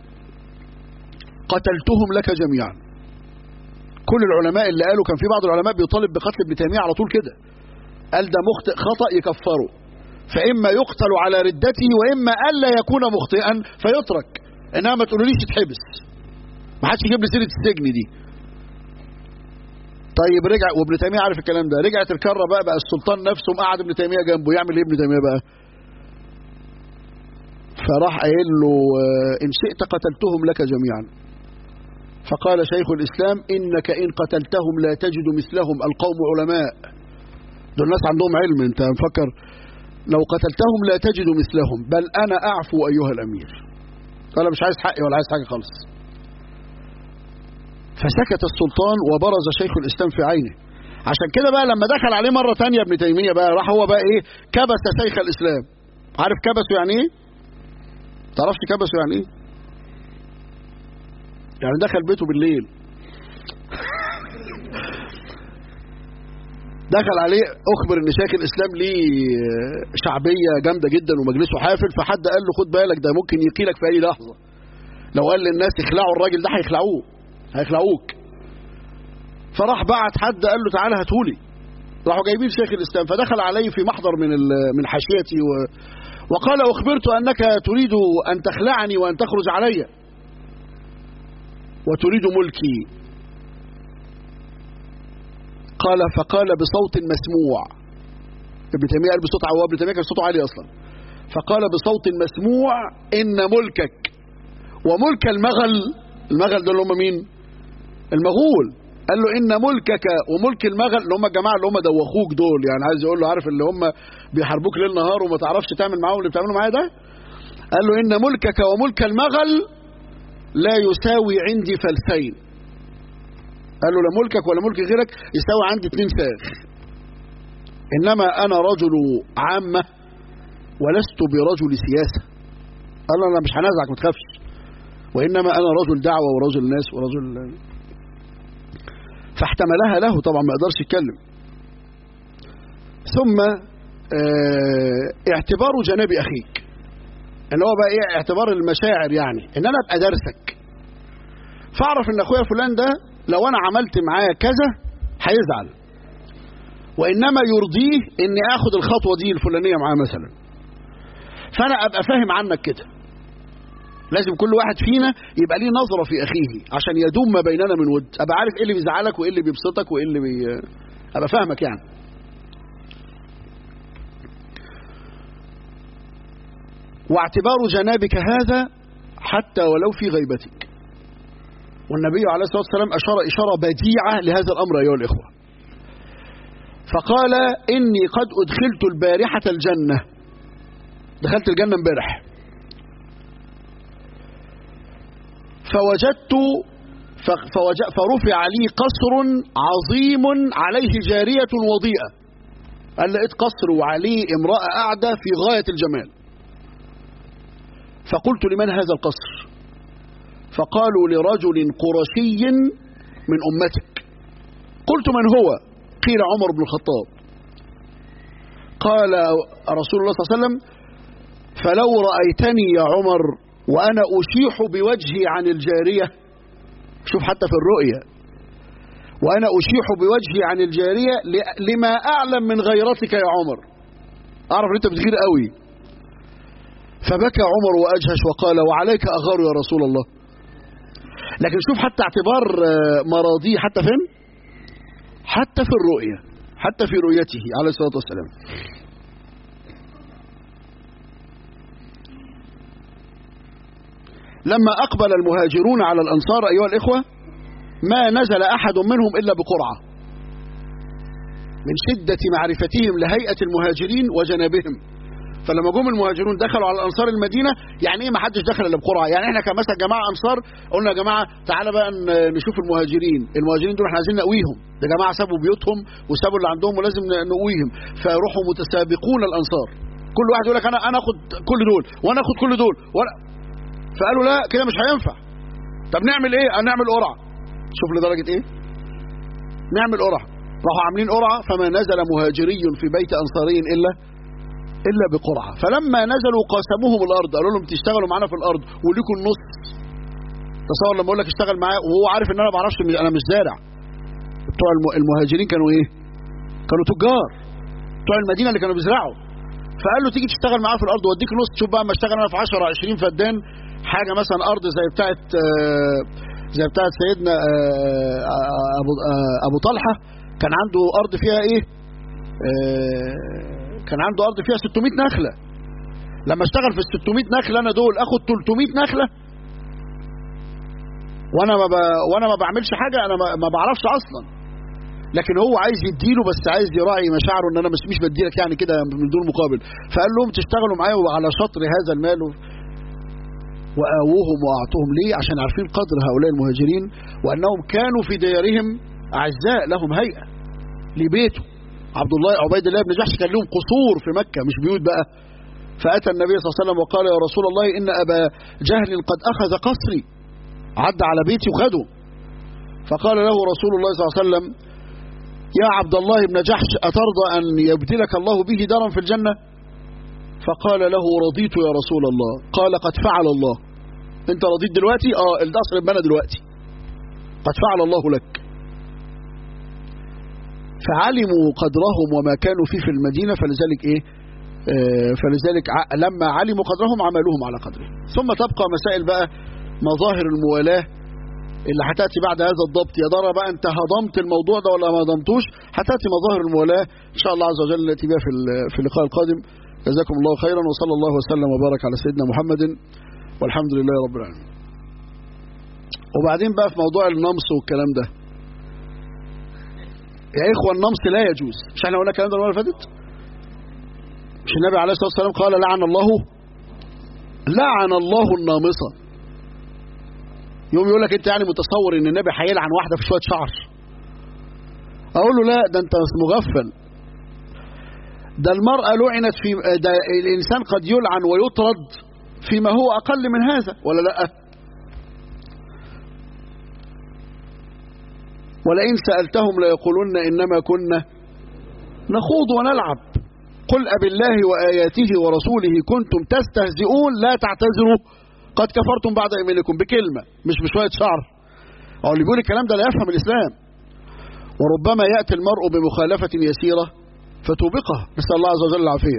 قتلتهم لك جميعا كل العلماء اللي قالوا كان في بعض العلماء بيطالب بقتل ابن تيميه على طول كده قال ده مخطئ خطأ يكفره فإما يقتل على ردته وإما ألا يكون مخطئا فيترك إنما ما تقولوليش يتحبس ما حدش يجيب لي سيرة السجن دي طيب رجع وابن تيمية عارف الكلام ده رجعت الكرة بقى بقى السلطان نفسه مقعد ابن تيمية جنبه يعمل ايه ابن تيمية بقى فراح قايل له إن شئت قتلتهم لك جميعا فقال شيخ الإسلام إنك إن قتلتهم لا تجد مثلهم القوم علماء دول الناس عندهم علم انت مفكر لو قتلتهم لا تجد مثلهم بل انا اعفو ايها الامير قال مش عايز حقي ولا عايز حاجه خالص فسكت السلطان وبرز شيخ الاسلام في عينه عشان كده بقى لما دخل عليه مره ثانيه ابن تيميه بقى راح هو بقى ايه كبس شيخ الاسلام عارف كبسه يعني ايه تعرفش كبسه يعني ايه يعني دخل بيته بالليل دخل عليه اخبر ان شيخ الاسلام ليه شعبيه جامده جدا ومجلسه حافل فحد قال له خد بالك ده ممكن يقيلك في اي لحظه لو قال للناس اخلعوا الراجل ده هيخلعوه هيخلعوك فراح بعت حد قال له تعالى هاتولي راحوا جايبين شيخ الاسلام فدخل عليه في محضر من من حاشيتي و وقال اخبرت انك تريد ان تخلعني وان تخرج علي وتريد ملكي قال فقال بصوت مسموع ابن تيميه قال بصوت عواب ابن تيميه كان صوته عالي اصلا فقال بصوت مسموع ان ملكك وملك المغل المغل دول هم مين المغول قال له ان ملكك وملك المغل اللي هم الجماعه اللي هم دوخوك دول يعني عايز يقول له عارف اللي هم بيحاربوك ليل نهار وما تعرفش تعمل معاهم اللي بتعمله معايا ده قال له ان ملكك وملك المغل لا يساوي عندي فلسين قال له لا ملكك ولا ملك غيرك يساوي عندي اتنين ساغ انما انا رجل عامه ولست برجل سياسه قال له انا مش هنازعك ما تخافش وانما انا رجل دعوه ورجل ناس ورجل فاحتملها له طبعا ما يقدرش يتكلم ثم اه اعتبار جناب اخيك اللي هو بقى ايه اعتبار المشاعر يعني ان انا ابقى دارسك فاعرف ان اخويا فلان ده لو انا عملت معاه كذا هيزعل وانما يرضيه اني اخد الخطوه دي الفلانيه معاه مثلا فانا ابقى فاهم عنك كده لازم كل واحد فينا يبقى ليه نظره في اخيه عشان يدوم ما بيننا من ود ابقى عارف ايه اللي بيزعلك وايه اللي بيبسطك وايه اللي بي... ابقى فاهمك يعني واعتبار جنابك هذا حتى ولو في غيبتك والنبي عليه الصلاة والسلام أشار إشارة بديعة لهذا الأمر أيها الإخوة فقال إني قد أدخلت البارحة الجنة دخلت الجنة امبارح فوجدت فوج... فرفع لي قصر عظيم عليه جارية وضيئة قال لقيت قصر وعليه امرأة قاعدة في غاية الجمال فقلت لمن هذا القصر فقالوا لرجل قرشي من أمتك قلت من هو قيل عمر بن الخطاب قال رسول الله صلى الله عليه وسلم فلو رأيتني يا عمر وأنا أشيح بوجهي عن الجارية شوف حتى في الرؤية وأنا أشيح بوجهي عن الجارية لما أعلم من غيرتك يا عمر أعرف أن أنت بتغير قوي فبكى عمر وأجهش وقال وعليك أغار يا رسول الله لكن شوف حتى اعتبار مراضيه حتى فين حتى في الرؤية حتى في رؤيته عليه الصلاة والسلام لما أقبل المهاجرون على الأنصار أيها الإخوة ما نزل أحد منهم إلا بقرعة من شدة معرفتهم لهيئة المهاجرين وجنابهم فلما جم المهاجرون دخلوا على الانصار المدينه يعني ايه ما حدش دخل الا بقرعه يعني احنا كمثلا جماعه انصار قلنا يا جماعه تعالى بقى نشوف المهاجرين المهاجرين دول احنا عايزين نقويهم ده جماعه سابوا بيوتهم وسابوا اللي عندهم ولازم نقويهم فيروحوا متسابقون الانصار كل واحد يقول لك انا انا اخد كل دول وانا اخد كل دول وانا فقالوا لا كده مش هينفع طب نعمل ايه نعمل قرعه شوف لدرجه ايه نعمل قرعه راحوا عاملين قرعه فما نزل مهاجري في بيت انصاري الا الا بقرعه فلما نزلوا قاسموهم الارض قالوا لهم تشتغلوا معانا في الارض وليكم النص تصور لما اقول لك اشتغل معايا وهو عارف ان انا ما بعرفش انا مش زارع بتوع المهاجرين كانوا ايه كانوا تجار بتوع المدينه اللي كانوا بيزرعوا فقال له تيجي تشتغل معاه في الارض واديك نص تشوف بقى اما اشتغل انا في 10 20 فدان حاجه مثلا ارض زي بتاعه زي بتاعه سيدنا ابو ابو طلحه كان عنده ارض فيها ايه كان عنده ارض فيها 600 نخله لما اشتغل في ال 600 نخله انا دول اخد 300 نخله وانا ما ب... وانا ما بعملش حاجه انا ما, ما بعرفش اصلا لكن هو عايز يديله بس عايز يراعي مشاعره ان انا مش مش بديلك يعني كده من دون مقابل فقال لهم تشتغلوا معايا على شطر هذا المال وآووهم وأعطوهم ليه عشان عارفين قدر هؤلاء المهاجرين وأنهم كانوا في ديارهم أعزاء لهم هيئة لبيته عبد الله عبيد الله بن جحش كان لهم قصور في مكة مش بيوت بقى فأتى النبي صلى الله عليه وسلم وقال يا رسول الله إن أبا جهل قد أخذ قصري عدى على بيتي وخده فقال له رسول الله صلى الله عليه وسلم يا عبد الله بن جحش أترضى أن يبدلك الله به دارا في الجنة فقال له رضيت يا رسول الله قال قد فعل الله انت رضيت دلوقتي اه القصر اتبنى دلوقتي قد فعل الله لك فعلموا قدرهم وما كانوا فيه في المدينة فلذلك ايه آه فلذلك لما علموا قدرهم عملوهم على قدره ثم تبقى مسائل بقى مظاهر الموالاة اللي هتاتي بعد هذا الضبط يا ترى بقى انت هضمت الموضوع ده ولا ما هضمتوش هتاتي مظاهر الموالاه ان شاء الله عز وجل التي بها في في اللقاء القادم جزاكم الله خيرا وصلى الله وسلم وبارك على سيدنا محمد والحمد لله رب العالمين وبعدين بقى في موضوع النمص والكلام ده يا اخوه النمص لا يجوز مش احنا قلنا الكلام ده المره اللي فاتت مش النبي عليه الصلاه والسلام قال لعن الله لعن الله النامصه يوم يقول لك انت يعني متصور ان النبي هيلعن واحده في شويه شعر اقول له لا ده انت مغفل ده المرأة لعنت في ده الإنسان قد يلعن ويطرد فيما هو أقل من هذا ولا لا ولئن سألتهم ليقولن إنما كنا نخوض ونلعب قل أب الله وآياته ورسوله كنتم تستهزئون لا تعتذروا قد كفرتم بعد إيمانكم بكلمة مش بشوية شعر أو اللي بيقول الكلام ده لا يفهم الإسلام وربما يأتي المرء بمخالفة يسيرة فتوبقه نسأل الله عز وجل العافية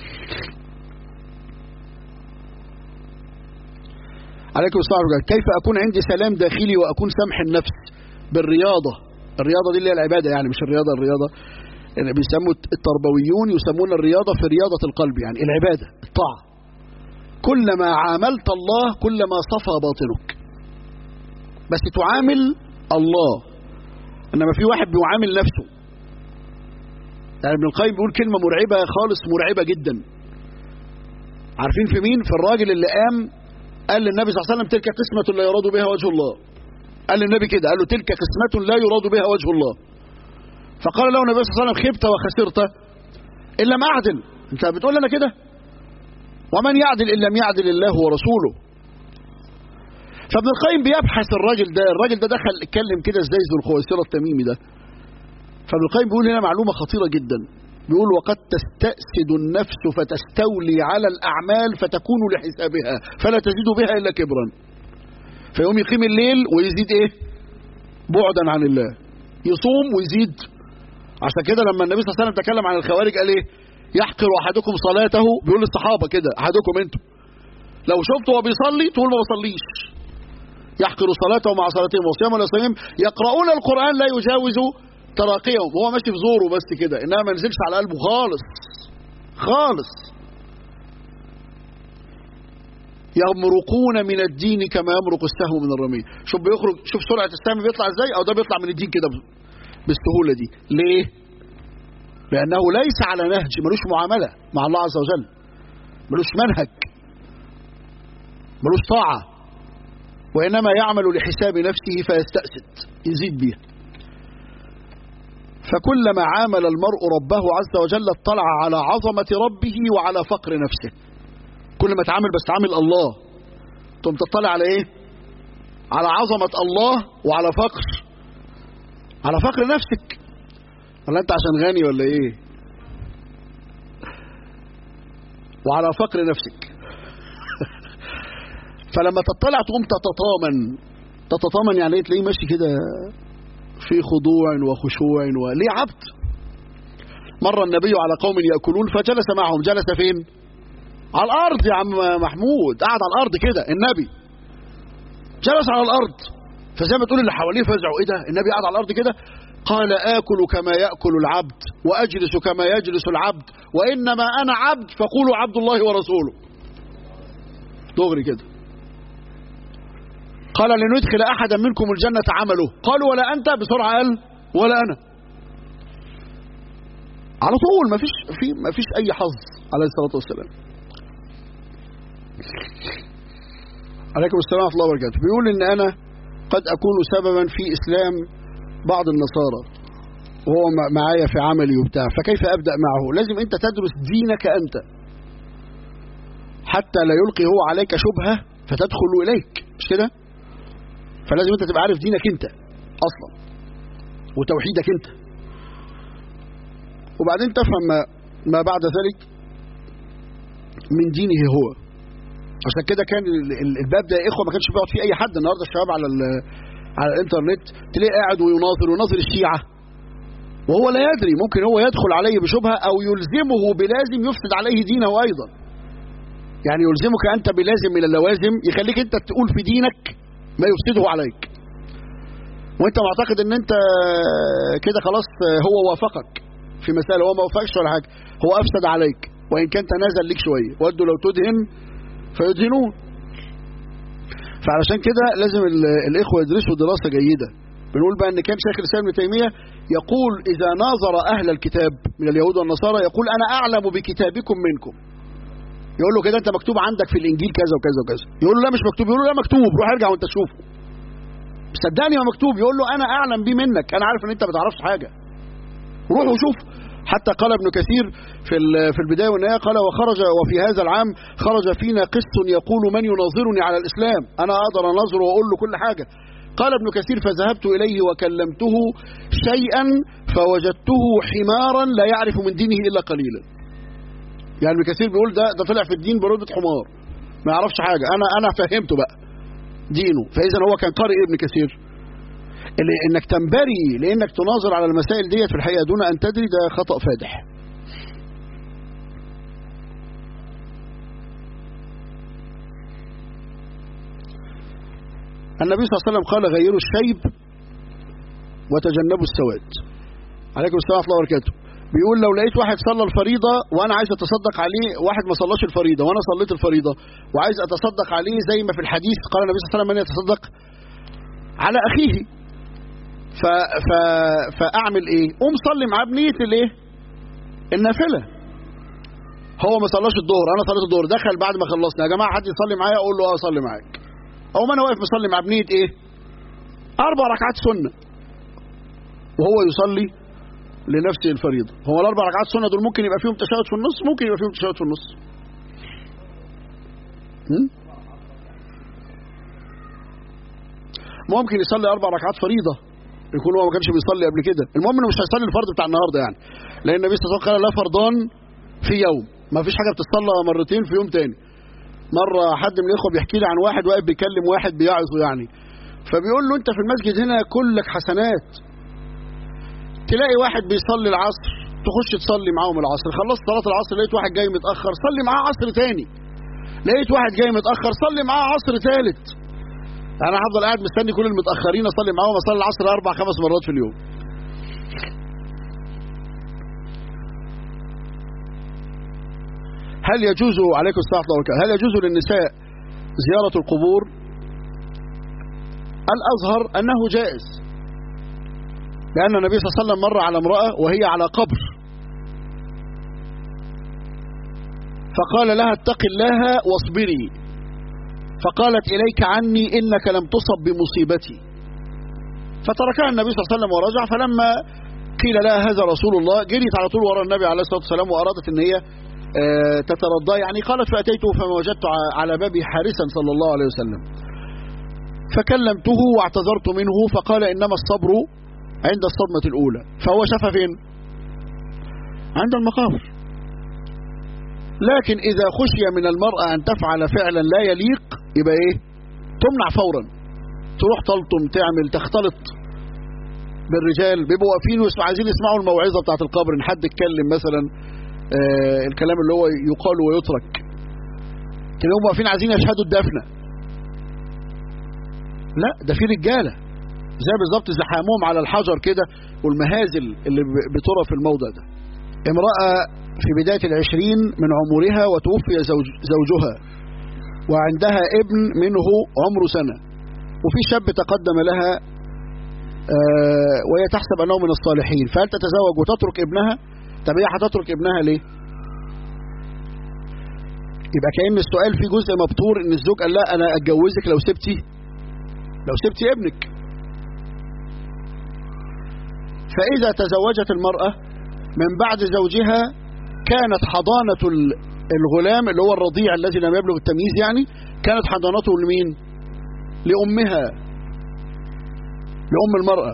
عليكم السلام عليكم كيف أكون عندي سلام داخلي وأكون سمح النفس بالرياضة الرياضة دي اللي هي العبادة يعني مش الرياضة الرياضة يعني بيسموا التربويون يسمون الرياضة في رياضة القلب يعني العبادة الطاعة كلما عاملت الله كلما صفى باطنك بس تعامل الله انما في واحد بيعامل نفسه يعني ابن القيم بيقول كلمة مرعبة خالص مرعبة جدا عارفين في مين في الراجل اللي قام قال للنبي صلى الله عليه وسلم تلك قسمة لا يراد بها وجه الله قال للنبي كده قال له تلك قسمة لا يراد بها وجه الله فقال له النبي صلى الله عليه وسلم خبت وخسرت إن لم أعدل أنت بتقول لنا كده ومن يعدل إن لم يعدل الله ورسوله فابن القيم بيبحث الراجل ده الراجل ده دخل اتكلم كده ازاي ذو الخويصرة التميمي ده فابن القيم بيقول هنا معلومة خطيرة جدا بيقول وقد تستأسد النفس فتستولي على الأعمال فتكون لحسابها فلا تزيد بها إلا كبرا فيقوم يقيم الليل ويزيد إيه بعدا عن الله يصوم ويزيد عشان كده لما النبي صلى الله عليه وسلم تكلم عن الخوارج قال إيه يحقر أحدكم صلاته بيقول للصحابة كده أحدكم أنتم لو شفته وهو بيصلي تقول ما بصليش يحقر صلاته مع صلاتهم وصيامه وصيامهم يقرؤون القرآن لا يجاوز تراقيهم وهو ماشي في زوره بس كده انما ما نزلش على قلبه خالص خالص يمرقون من الدين كما يمرق السهم من الرمي شوف بيخرج شوف سرعه السهم بيطلع ازاي او ده بيطلع من الدين كده بالسهوله دي ليه لانه ليس على نهج ملوش معامله مع الله عز وجل ملوش منهج ملوش طاعه وانما يعمل لحساب نفسه فيستأسد يزيد بيها فكلما عامل المرء ربه عز وجل اطلع على عظمة ربه وعلى فقر نفسه كل ما تعامل بس تعامل الله تقوم تطلع على ايه على عظمة الله وعلى فقر على فقر نفسك ولا انت عشان غني ولا ايه وعلى فقر نفسك فلما تطلع تقوم تتطامن تتطامن يعني ايه تلاقيه ماشي كده في خضوع وخشوع وليه عبد مر النبي على قوم يأكلون فجلس معهم جلس فين على الأرض يا عم محمود قعد على الأرض كده النبي جلس على الأرض فزي ما تقول اللي حواليه فزعوا ايه ده النبي قعد على الأرض كده قال آكل كما يأكل العبد وأجلس كما يجلس العبد وإنما أنا عبد فقولوا عبد الله ورسوله دغري كده قال لندخل أحدا منكم الجنة عمله قالوا ولا أنت بسرعة قال ولا أنا على طول ما فيش في ما فيش أي حظ عليه الصلاة والسلام عليكم السلام ورحمة الله وبركاته بيقول إن أنا قد أكون سببا في إسلام بعض النصارى وهو معايا في عملي وبتاع فكيف أبدأ معه لازم أنت تدرس دينك أنت حتى لا يلقي هو عليك شبهة فتدخل إليك مش كده فلازم أنت تبقى عارف دينك أنت أصلا وتوحيدك أنت وبعدين تفهم ما, ما بعد ذلك من دينه هو عشان كده كان الباب ده يا اخوه ما كانش بيقعد فيه اي حد النهارده الشباب على على الانترنت تلاقيه قاعد ويناظر ويناظر الشيعه وهو لا يدري ممكن هو يدخل عليه بشبهه او يلزمه بلازم يفسد عليه دينه ايضا يعني يلزمك انت بلازم من اللوازم يخليك انت تقول في دينك ما يفسده عليك وانت معتقد ان انت كده خلاص هو وافقك في مسألة هو ما وافقش ولا حاجة هو أفسد عليك وإن كان تنازل لك شوية ودوا لو تدهن فيدهنون فعلشان كده لازم الإخوة يدرسوا دراسة جيدة بنقول بقى أن كان شيخ الإسلام ابن تيمية يقول إذا ناظر أهل الكتاب من اليهود والنصارى يقول أنا أعلم بكتابكم منكم يقول له كده أنت مكتوب عندك في الإنجيل كذا وكذا وكذا يقول له لا مش مكتوب يقول له لا مكتوب روح ارجع وأنت تشوفه صدقني ما مكتوب يقول له أنا أعلم بيه منك أنا عارف أن أنت ما تعرفش حاجة روح وشوف حتى قال ابن كثير في في البدايه والنهايه قال وخرج وفي هذا العام خرج فينا قس يقول من يناظرني على الاسلام انا اقدر اناظره واقول له كل حاجه قال ابن كثير فذهبت اليه وكلمته شيئا فوجدته حمارا لا يعرف من دينه الا قليلا يعني ابن كثير بيقول ده ده طلع في الدين برتبه حمار ما يعرفش حاجه انا انا فهمته بقى دينه فاذا هو كان قارئ ابن كثير انك تنبري لانك تناظر على المسائل ديت في الحقيقه دون ان تدري ده خطا فادح النبي صلى الله عليه وسلم قال غيروا الشيب وتجنبوا السواد عليكم السلام ورحمه الله وبركاته بيقول لو لقيت واحد صلى الفريضة وأنا عايز أتصدق عليه واحد ما صلاش الفريضة وأنا صليت الفريضة وعايز أتصدق عليه زي ما في الحديث قال النبي صلى الله عليه وسلم من يتصدق على أخيه ف... ف... فاعمل ايه قوم صلي معاه بنيه الايه النافله هو ما صلاش الظهر انا صليت الظهر دخل بعد ما خلصنا يا جماعه حد يصلي معايا اقول له اه اصلي معاك او ما انا واقف مصلي مع بنيه ايه اربع ركعات سنه وهو يصلي لنفسه الفريضه هو الاربع ركعات سنه دول ممكن يبقى فيهم تشهد في النص ممكن يبقى فيهم تشهد في النص م? ممكن يصلي اربع ركعات فريضه يكون هو ما كانش بيصلي قبل كده المهم انه مش هيصلي الفرض بتاع النهارده يعني لان النبي صلى الله عليه وسلم قال لا فرضان في يوم ما فيش حاجه بتتصلى مرتين في يوم تاني مره حد من الاخوه بيحكي لي عن واحد واقف بيكلم واحد بيعظه يعني فبيقول له انت في المسجد هنا كلك حسنات تلاقي واحد بيصلي العصر تخش تصلي معاهم العصر خلصت صلاه العصر لقيت واحد جاي متاخر صلي معاه عصر تاني لقيت واحد جاي متاخر صلي معاه عصر ثالث انا هفضل قاعد مستني كل المتاخرين اصلي معاهم اصلي العصر اربع خمس مرات في اليوم هل يجوز عليكم السلام ورحمه هل يجوز للنساء زياره القبور الازهر انه جائز لان النبي صلى الله عليه وسلم مر على امراه وهي على قبر فقال لها اتق الله واصبري فقالت إليك عني إنك لم تصب بمصيبتي فتركها النبي صلى الله عليه وسلم ورجع فلما قيل لها هذا رسول الله جريت على طول ورا النبي عليه الصلاة والسلام وأرادت أن هي آه، تترضى يعني قالت فأتيته فما وجدت ع- على بابي حارسا صلى الله عليه وسلم فكلمته واعتذرت منه فقال إنما الصبر عند الصدمة الأولى فهو شافها فين عند المقابر لكن إذا خشي من المرأة أن تفعل فعلا لا يليق يبقى إيه تمنع فورا تروح تلطم تعمل تختلط بالرجال بيبقوا واقفين ويسمع عايزين يسمعوا الموعظة بتاعت القبر إن حد اتكلم مثلا آه الكلام اللي هو يقال ويترك تلاقيهم واقفين عايزين يشهدوا الدفنة لا ده في رجالة زي بالظبط زحامهم على الحجر كده والمهازل اللي ب- بترى في الموضع ده امرأة في بداية العشرين من عمرها وتوفي زوج زوجها وعندها ابن منه عمره سنة وفي شاب تقدم لها آه، وهي تحسب أنه من الصالحين فهل تتزوج وتترك ابنها طب هي هتترك ابنها ليه يبقى كأن السؤال في جزء مبتور ان الزوج قال لا انا اتجوزك لو سبتي لو سبتي ابنك فإذا تزوجت المرأة من بعد زوجها كانت حضانة ال- الغلام اللي هو الرضيع الذي لم يبلغ التمييز يعني كانت حضانته لمين لأمها لأم المرأة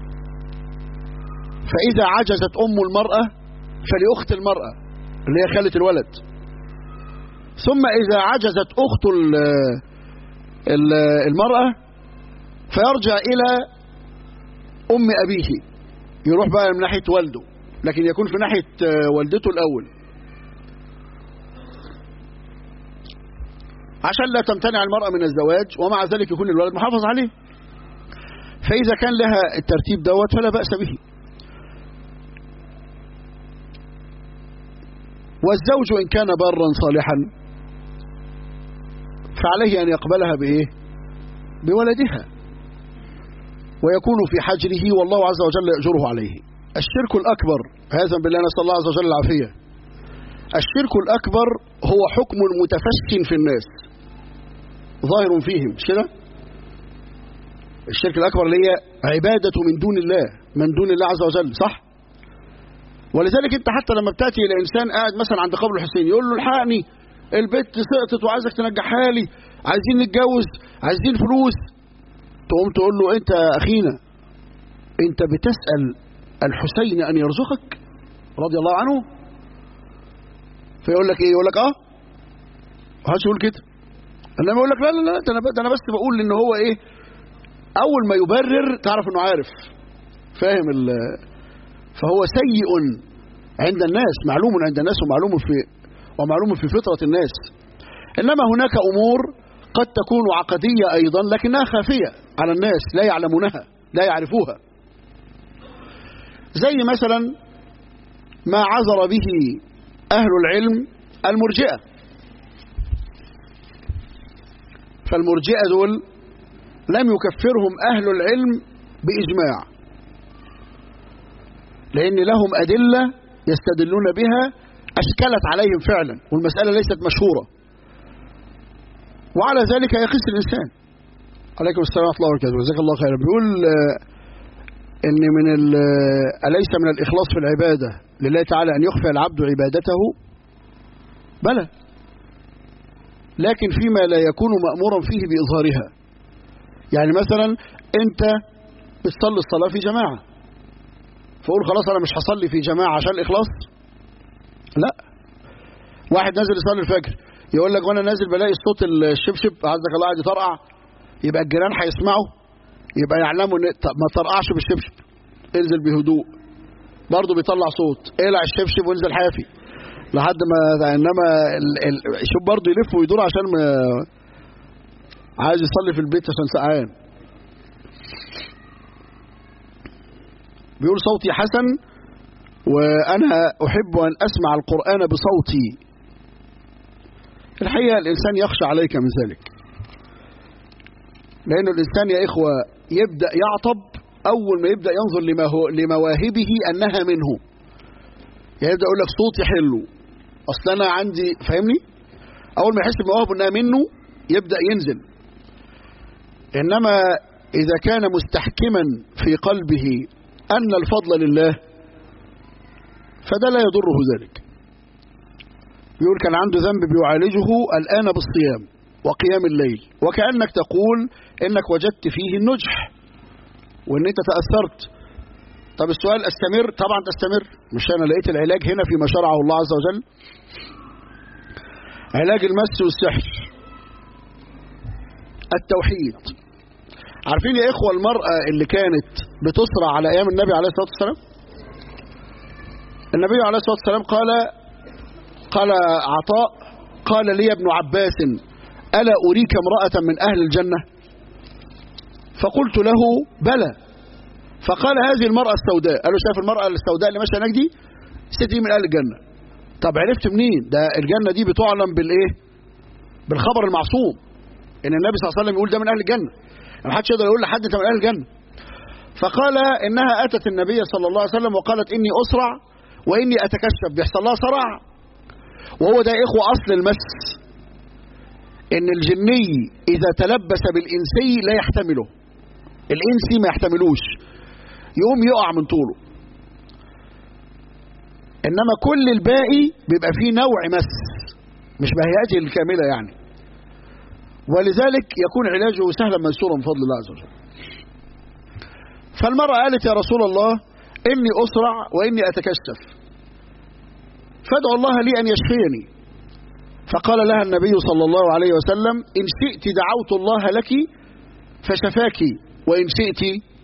فإذا عجزت أم المرأة فلأخت المرأة اللي هي خالة الولد ثم إذا عجزت أخت ال- ال- المرأة فيرجع إلى أم أبيه يروح بقى من ناحية والده لكن يكون في ناحية آه، والدته الأول عشان لا تمتنع المرأة من الزواج ومع ذلك يكون الولد محافظ عليه فإذا كان لها الترتيب دوت فلا بأس به والزوج إن كان برا صالحا فعليه أن يقبلها بإيه بولدها ويكون في حجره والله عز وجل يأجره عليه الشرك الأكبر هذا بالله نسأل الله عز وجل العافية الشرك الأكبر هو حكم متفش في الناس ظاهر فيهم مش كده الشرك الأكبر اللي هي عبادة من دون الله من دون الله عز وجل صح ولذلك انت حتى لما بتاتي الى انسان قاعد مثلا عند قبر الحسين يقول له الحقني البت سقطت وعايزك تنجحها لي عايزين نتجوز عايزين فلوس تقوم تقول له انت يا اخينا انت بتسال الحسين ان يرزقك رضي الله عنه فيقول لك ايه يقول لك اه محدش يقول كده انما يقول لك لا لا لا ده انا ب- ده انا بس بقول ان هو ايه اول ما يبرر تعرف انه عارف فاهم ال فهو سيء عند الناس معلوم عند الناس ومعلوم في ومعلوم في فطرة الناس إنما هناك أمور قد تكون عقدية أيضا لكنها خافية على الناس لا يعلمونها لا يعرفوها زي مثلا ما عذر به أهل العلم المرجئة فالمرجئة دول لم يكفرهم أهل العلم بإجماع لأن لهم أدلة يستدلون بها أشكلت عليهم فعلا والمسألة ليست مشهورة وعلى ذلك يقيس الإنسان عليكم السلام ورحمة الله وبركاته جزاك الله خيرا بيقول آه، إن من ال- آه، أليس من الإخلاص في العبادة لله تعالى أن يخفي العبد عبادته بلى لكن فيما لا يكون مأمورا فيه بإظهارها يعني مثلا أنت بتصلي الصلاة في جماعة فقول خلاص انا مش هصلي في جماعه عشان الاخلاص لا واحد نازل يصلي الفجر يقول لك وانا نازل بلاقي صوت الشبشب عزك الله قاعد يطرقع يبقى الجيران هيسمعوا يبقى يعلموا ان طب ما ترقعش بالشبشب انزل بهدوء برضه بيطلع صوت اقلع الشبشب وانزل حافي لحد ما انما ال... ال... شوف برضه يلف ويدور عشان ما عايز يصلي في البيت عشان سقعان بيقول صوتي حسن وأنا أحب أن أسمع القرآن بصوتي الحقيقة الإنسان يخشى عليك من ذلك لأن الإنسان يا إخوة يبدأ يعطب أول ما يبدأ ينظر لما هو لمواهبه أنها منه يعني يبدأ يقول لك صوتي حلو أصل أنا عندي فاهمني أول ما يحس بمواهبه أنها منه يبدأ ينزل إنما إذا كان مستحكما في قلبه أن الفضل لله فده لا يضره ذلك بيقول كان عنده ذنب بيعالجه الآن بالصيام وقيام الليل وكأنك تقول إنك وجدت فيه النجح وإن أنت تأثرت طب السؤال استمر طبعا تستمر مش أنا لقيت العلاج هنا فيما شرعه الله عز وجل علاج المس والسحر التوحيد عارفين يا إخوة المرأة اللي كانت بتصرع على أيام النبي عليه الصلاة والسلام النبي عليه الصلاة والسلام قال قال عطاء قال لي ابن عباس ألا أريك امرأة من أهل الجنة فقلت له بلى فقال هذه المرأة السوداء قال له شايف المرأة السوداء اللي ماشية هناك دي الست دي من أهل الجنة طب عرفت منين ده الجنة دي بتعلم بالإيه بالخبر المعصوم إن النبي صلى الله عليه وسلم يقول ده من أهل الجنة ما حدش يقدر يقول لحد أنت من أهل الجنة فقال إنها أتت النبي صلى الله عليه وسلم وقالت إني أسرع وإني أتكشف بيحصل لها صرع وهو ده إخوة أصل المس إن الجني إذا تلبس بالإنسي لا يحتمله الإنسي ما يحتملوش يقوم يقع من طوله إنما كل الباقي بيبقى فيه نوع مس مش بهيئته الكاملة يعني ولذلك يكون علاجه سهلا ميسورا من فضل الله عز وجل فالمرأة قالت يا رسول الله إني أسرع وإني أتكشف فادعو الله لي أن يشفيني فقال لها النبي صلى الله عليه وسلم إن شئت دعوت الله لك فشفاك وإن شئت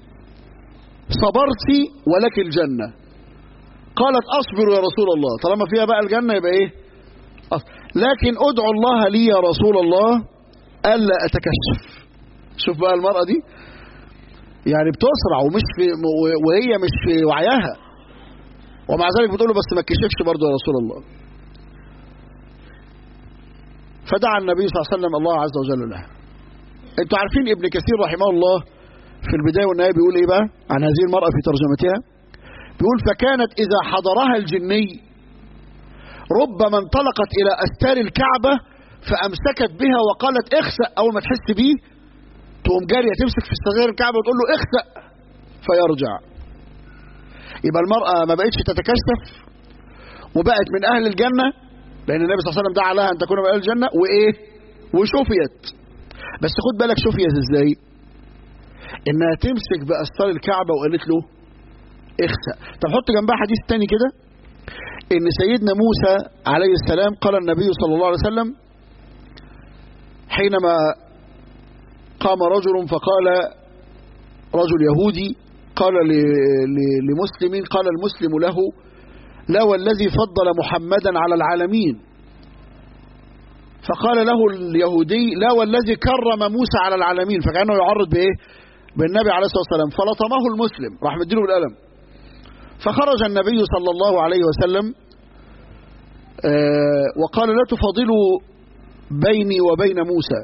صبرت ولك الجنة قالت أصبر يا رسول الله طالما فيها بقى الجنة يبقى إيه لكن أدعو الله لي يا رسول الله ألا أتكشف شوف بقى المرأة دي يعني بتسرع ومش في وهي مش في وعيها ومع ذلك بتقول له بس ما تكشفش برضه يا رسول الله فدعا النبي صلى الله عليه وسلم الله عز وجل لها انتوا عارفين ابن كثير رحمه الله في البداية والنهاية بيقول ايه بقى عن هذه المرأة في ترجمتها بيقول فكانت إذا حضرها الجني ربما انطلقت إلى أستار الكعبة فأمسكت بها وقالت اخسأ أول ما تحس بيه تقوم جارية تمسك في استغير الكعبة وتقول له اخسأ فيرجع يبقى المرأة ما بقتش تتكشف وبقت من أهل الجنة لأن النبي صلى الله عليه وسلم دعا لها أن تكون من أهل الجنة وإيه وشفيت بس خد بالك شفيت إزاي إنها تمسك بأستار الكعبة وقالت له اخسأ طب حط جنبها حديث تاني كده إن سيدنا موسى عليه السلام قال النبي صلى الله عليه وسلم حينما قام رجل فقال رجل يهودي قال لمسلم قال المسلم له لا والذي فضل محمدا على العالمين فقال له اليهودي لا والذي كرم موسى على العالمين فكأنه يعرض بإيه بالنبي عليه الصلاة والسلام فلطمه المسلم راح مديله بالقلم فخرج النبي صلى الله عليه وسلم وقال لا تفضلوا بيني وبين موسى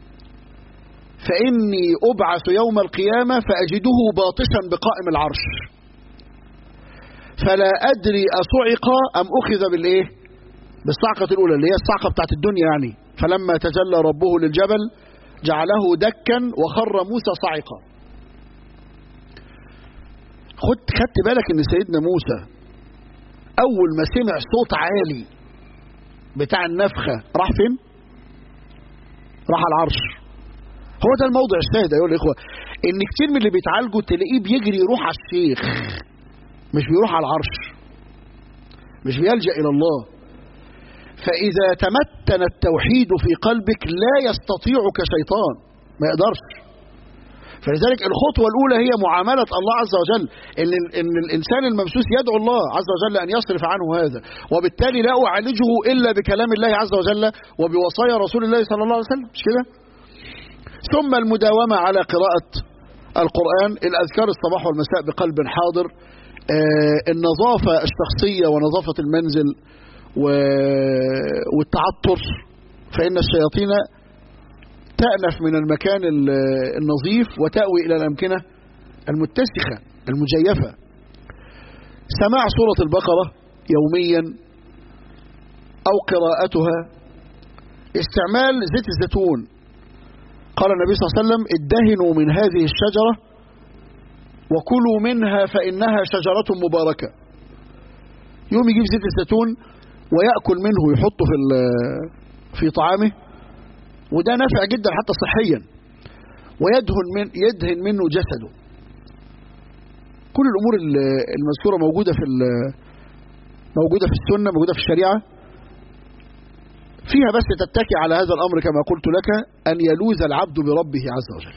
فإني أبعث يوم القيامة فأجده باطشا بقائم العرش فلا أدري أصعق أم أخذ بالإيه بالصعقة الأولى اللي هي الصعقة بتاعت الدنيا يعني فلما تجلى ربه للجبل جعله دكا وخر موسى صعقا خد خدت بالك ان سيدنا موسى اول ما سمع صوت عالي بتاع النفخة راح فين راح على العرش هو ده الموضع الشاهد ايها الاخوه ان كتير من اللي بيتعالجوا تلاقيه بيجري يروح على الشيخ مش بيروح على العرش مش بيلجا الى الله فاذا تمتن التوحيد في قلبك لا يستطيعك شيطان ما يقدرش فلذلك الخطوة الأولى هي معاملة الله عز وجل إن, إن الإنسان الممسوس يدعو الله عز وجل أن يصرف عنه هذا وبالتالي لا أعالجه إلا بكلام الله عز وجل وبوصايا رسول الله صلى الله عليه وسلم مش كده ثم المداومة على قراءة القرآن الأذكار الصباح والمساء بقلب حاضر آه النظافة الشخصية ونظافة المنزل والتعطر فإن الشياطين تأنف من المكان النظيف وتأوي إلى الأمكنة المتسخة المجيفة سماع سورة البقرة يوميا أو قراءتها استعمال زيت الزيتون قال النبي صلى الله عليه وسلم ادهنوا من هذه الشجرة وكلوا منها فإنها شجرة مباركة يوم يجيب زيت الزيتون ويأكل منه ويحطه في في طعامه وده نافع جدا حتى صحيا ويدهن من يدهن منه جسده كل الامور المذكوره موجوده في موجوده في السنه موجوده في الشريعه فيها بس تتكي على هذا الامر كما قلت لك ان يلوذ العبد بربه عز وجل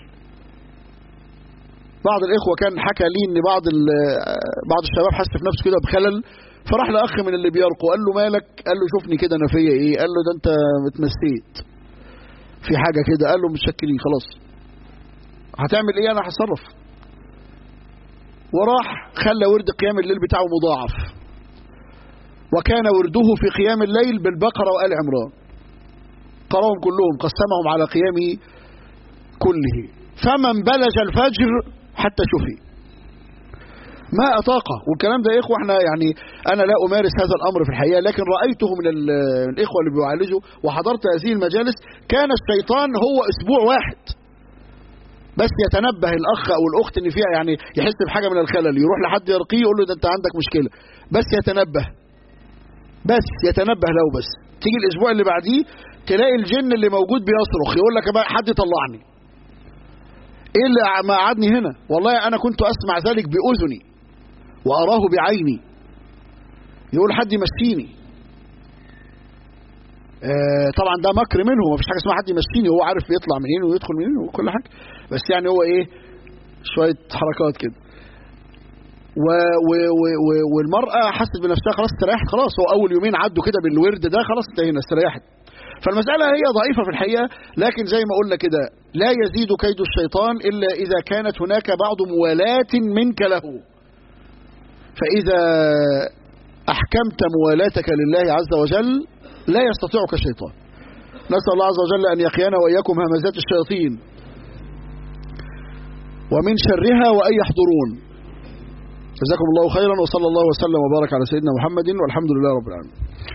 بعض الاخوه كان حكى لي ان بعض بعض الشباب حس في نفسه كده بخلل فراح لاخ من اللي بيرقوا قال له مالك قال له شوفني كده انا فيا ايه قال له ده انت متمسيت في حاجه كده قال له متشكلين خلاص هتعمل ايه انا هتصرف وراح خلى ورد قيام الليل بتاعه مضاعف وكان ورده في قيام الليل بالبقرة وآل عمران قراهم كلهم قسمهم على قيامه كله فمن بلج الفجر حتى شفي ما أطاقه والكلام ده يا إخوة احنا يعني أنا لا أمارس هذا الأمر في الحقيقة لكن رأيته من الإخوة اللي بيعالجوا وحضرت هذه المجالس كان الشيطان هو أسبوع واحد بس يتنبه الأخ أو الأخت إن فيها يعني يحس بحاجة من الخلل يروح لحد يرقيه يقول له ده أنت عندك مشكلة بس يتنبه بس يتنبه له بس تيجي الاسبوع اللي بعديه تلاقي الجن اللي موجود بيصرخ يقول لك بقى حد طلعني ايه اللي ما قعدني هنا والله انا كنت اسمع ذلك باذني واراه بعيني يقول حد يمشيني آه طبعا ده مكر منه ما فيش حاجه اسمها حد يمشيني هو عارف يطلع منين ويدخل منين وكل حاجه بس يعني هو ايه شويه حركات كده و و و و والمرأة حست بنفسها خلاص استريحت خلاص هو أول يومين عدوا كده بالورد ده خلاص انتهينا استريحت فالمسألة هي ضعيفة في الحقيقة لكن زي ما قلنا كده لا يزيد كيد الشيطان إلا إذا كانت هناك بعض موالاة منك له فإذا أحكمت موالاتك لله عز وجل لا يستطيعك الشيطان نسأل الله عز وجل أن يقينا وإياكم همزات الشياطين ومن شرها وأن يحضرون جزاكم الله خيرا وصلى الله وسلم وبارك على سيدنا محمد والحمد لله رب العالمين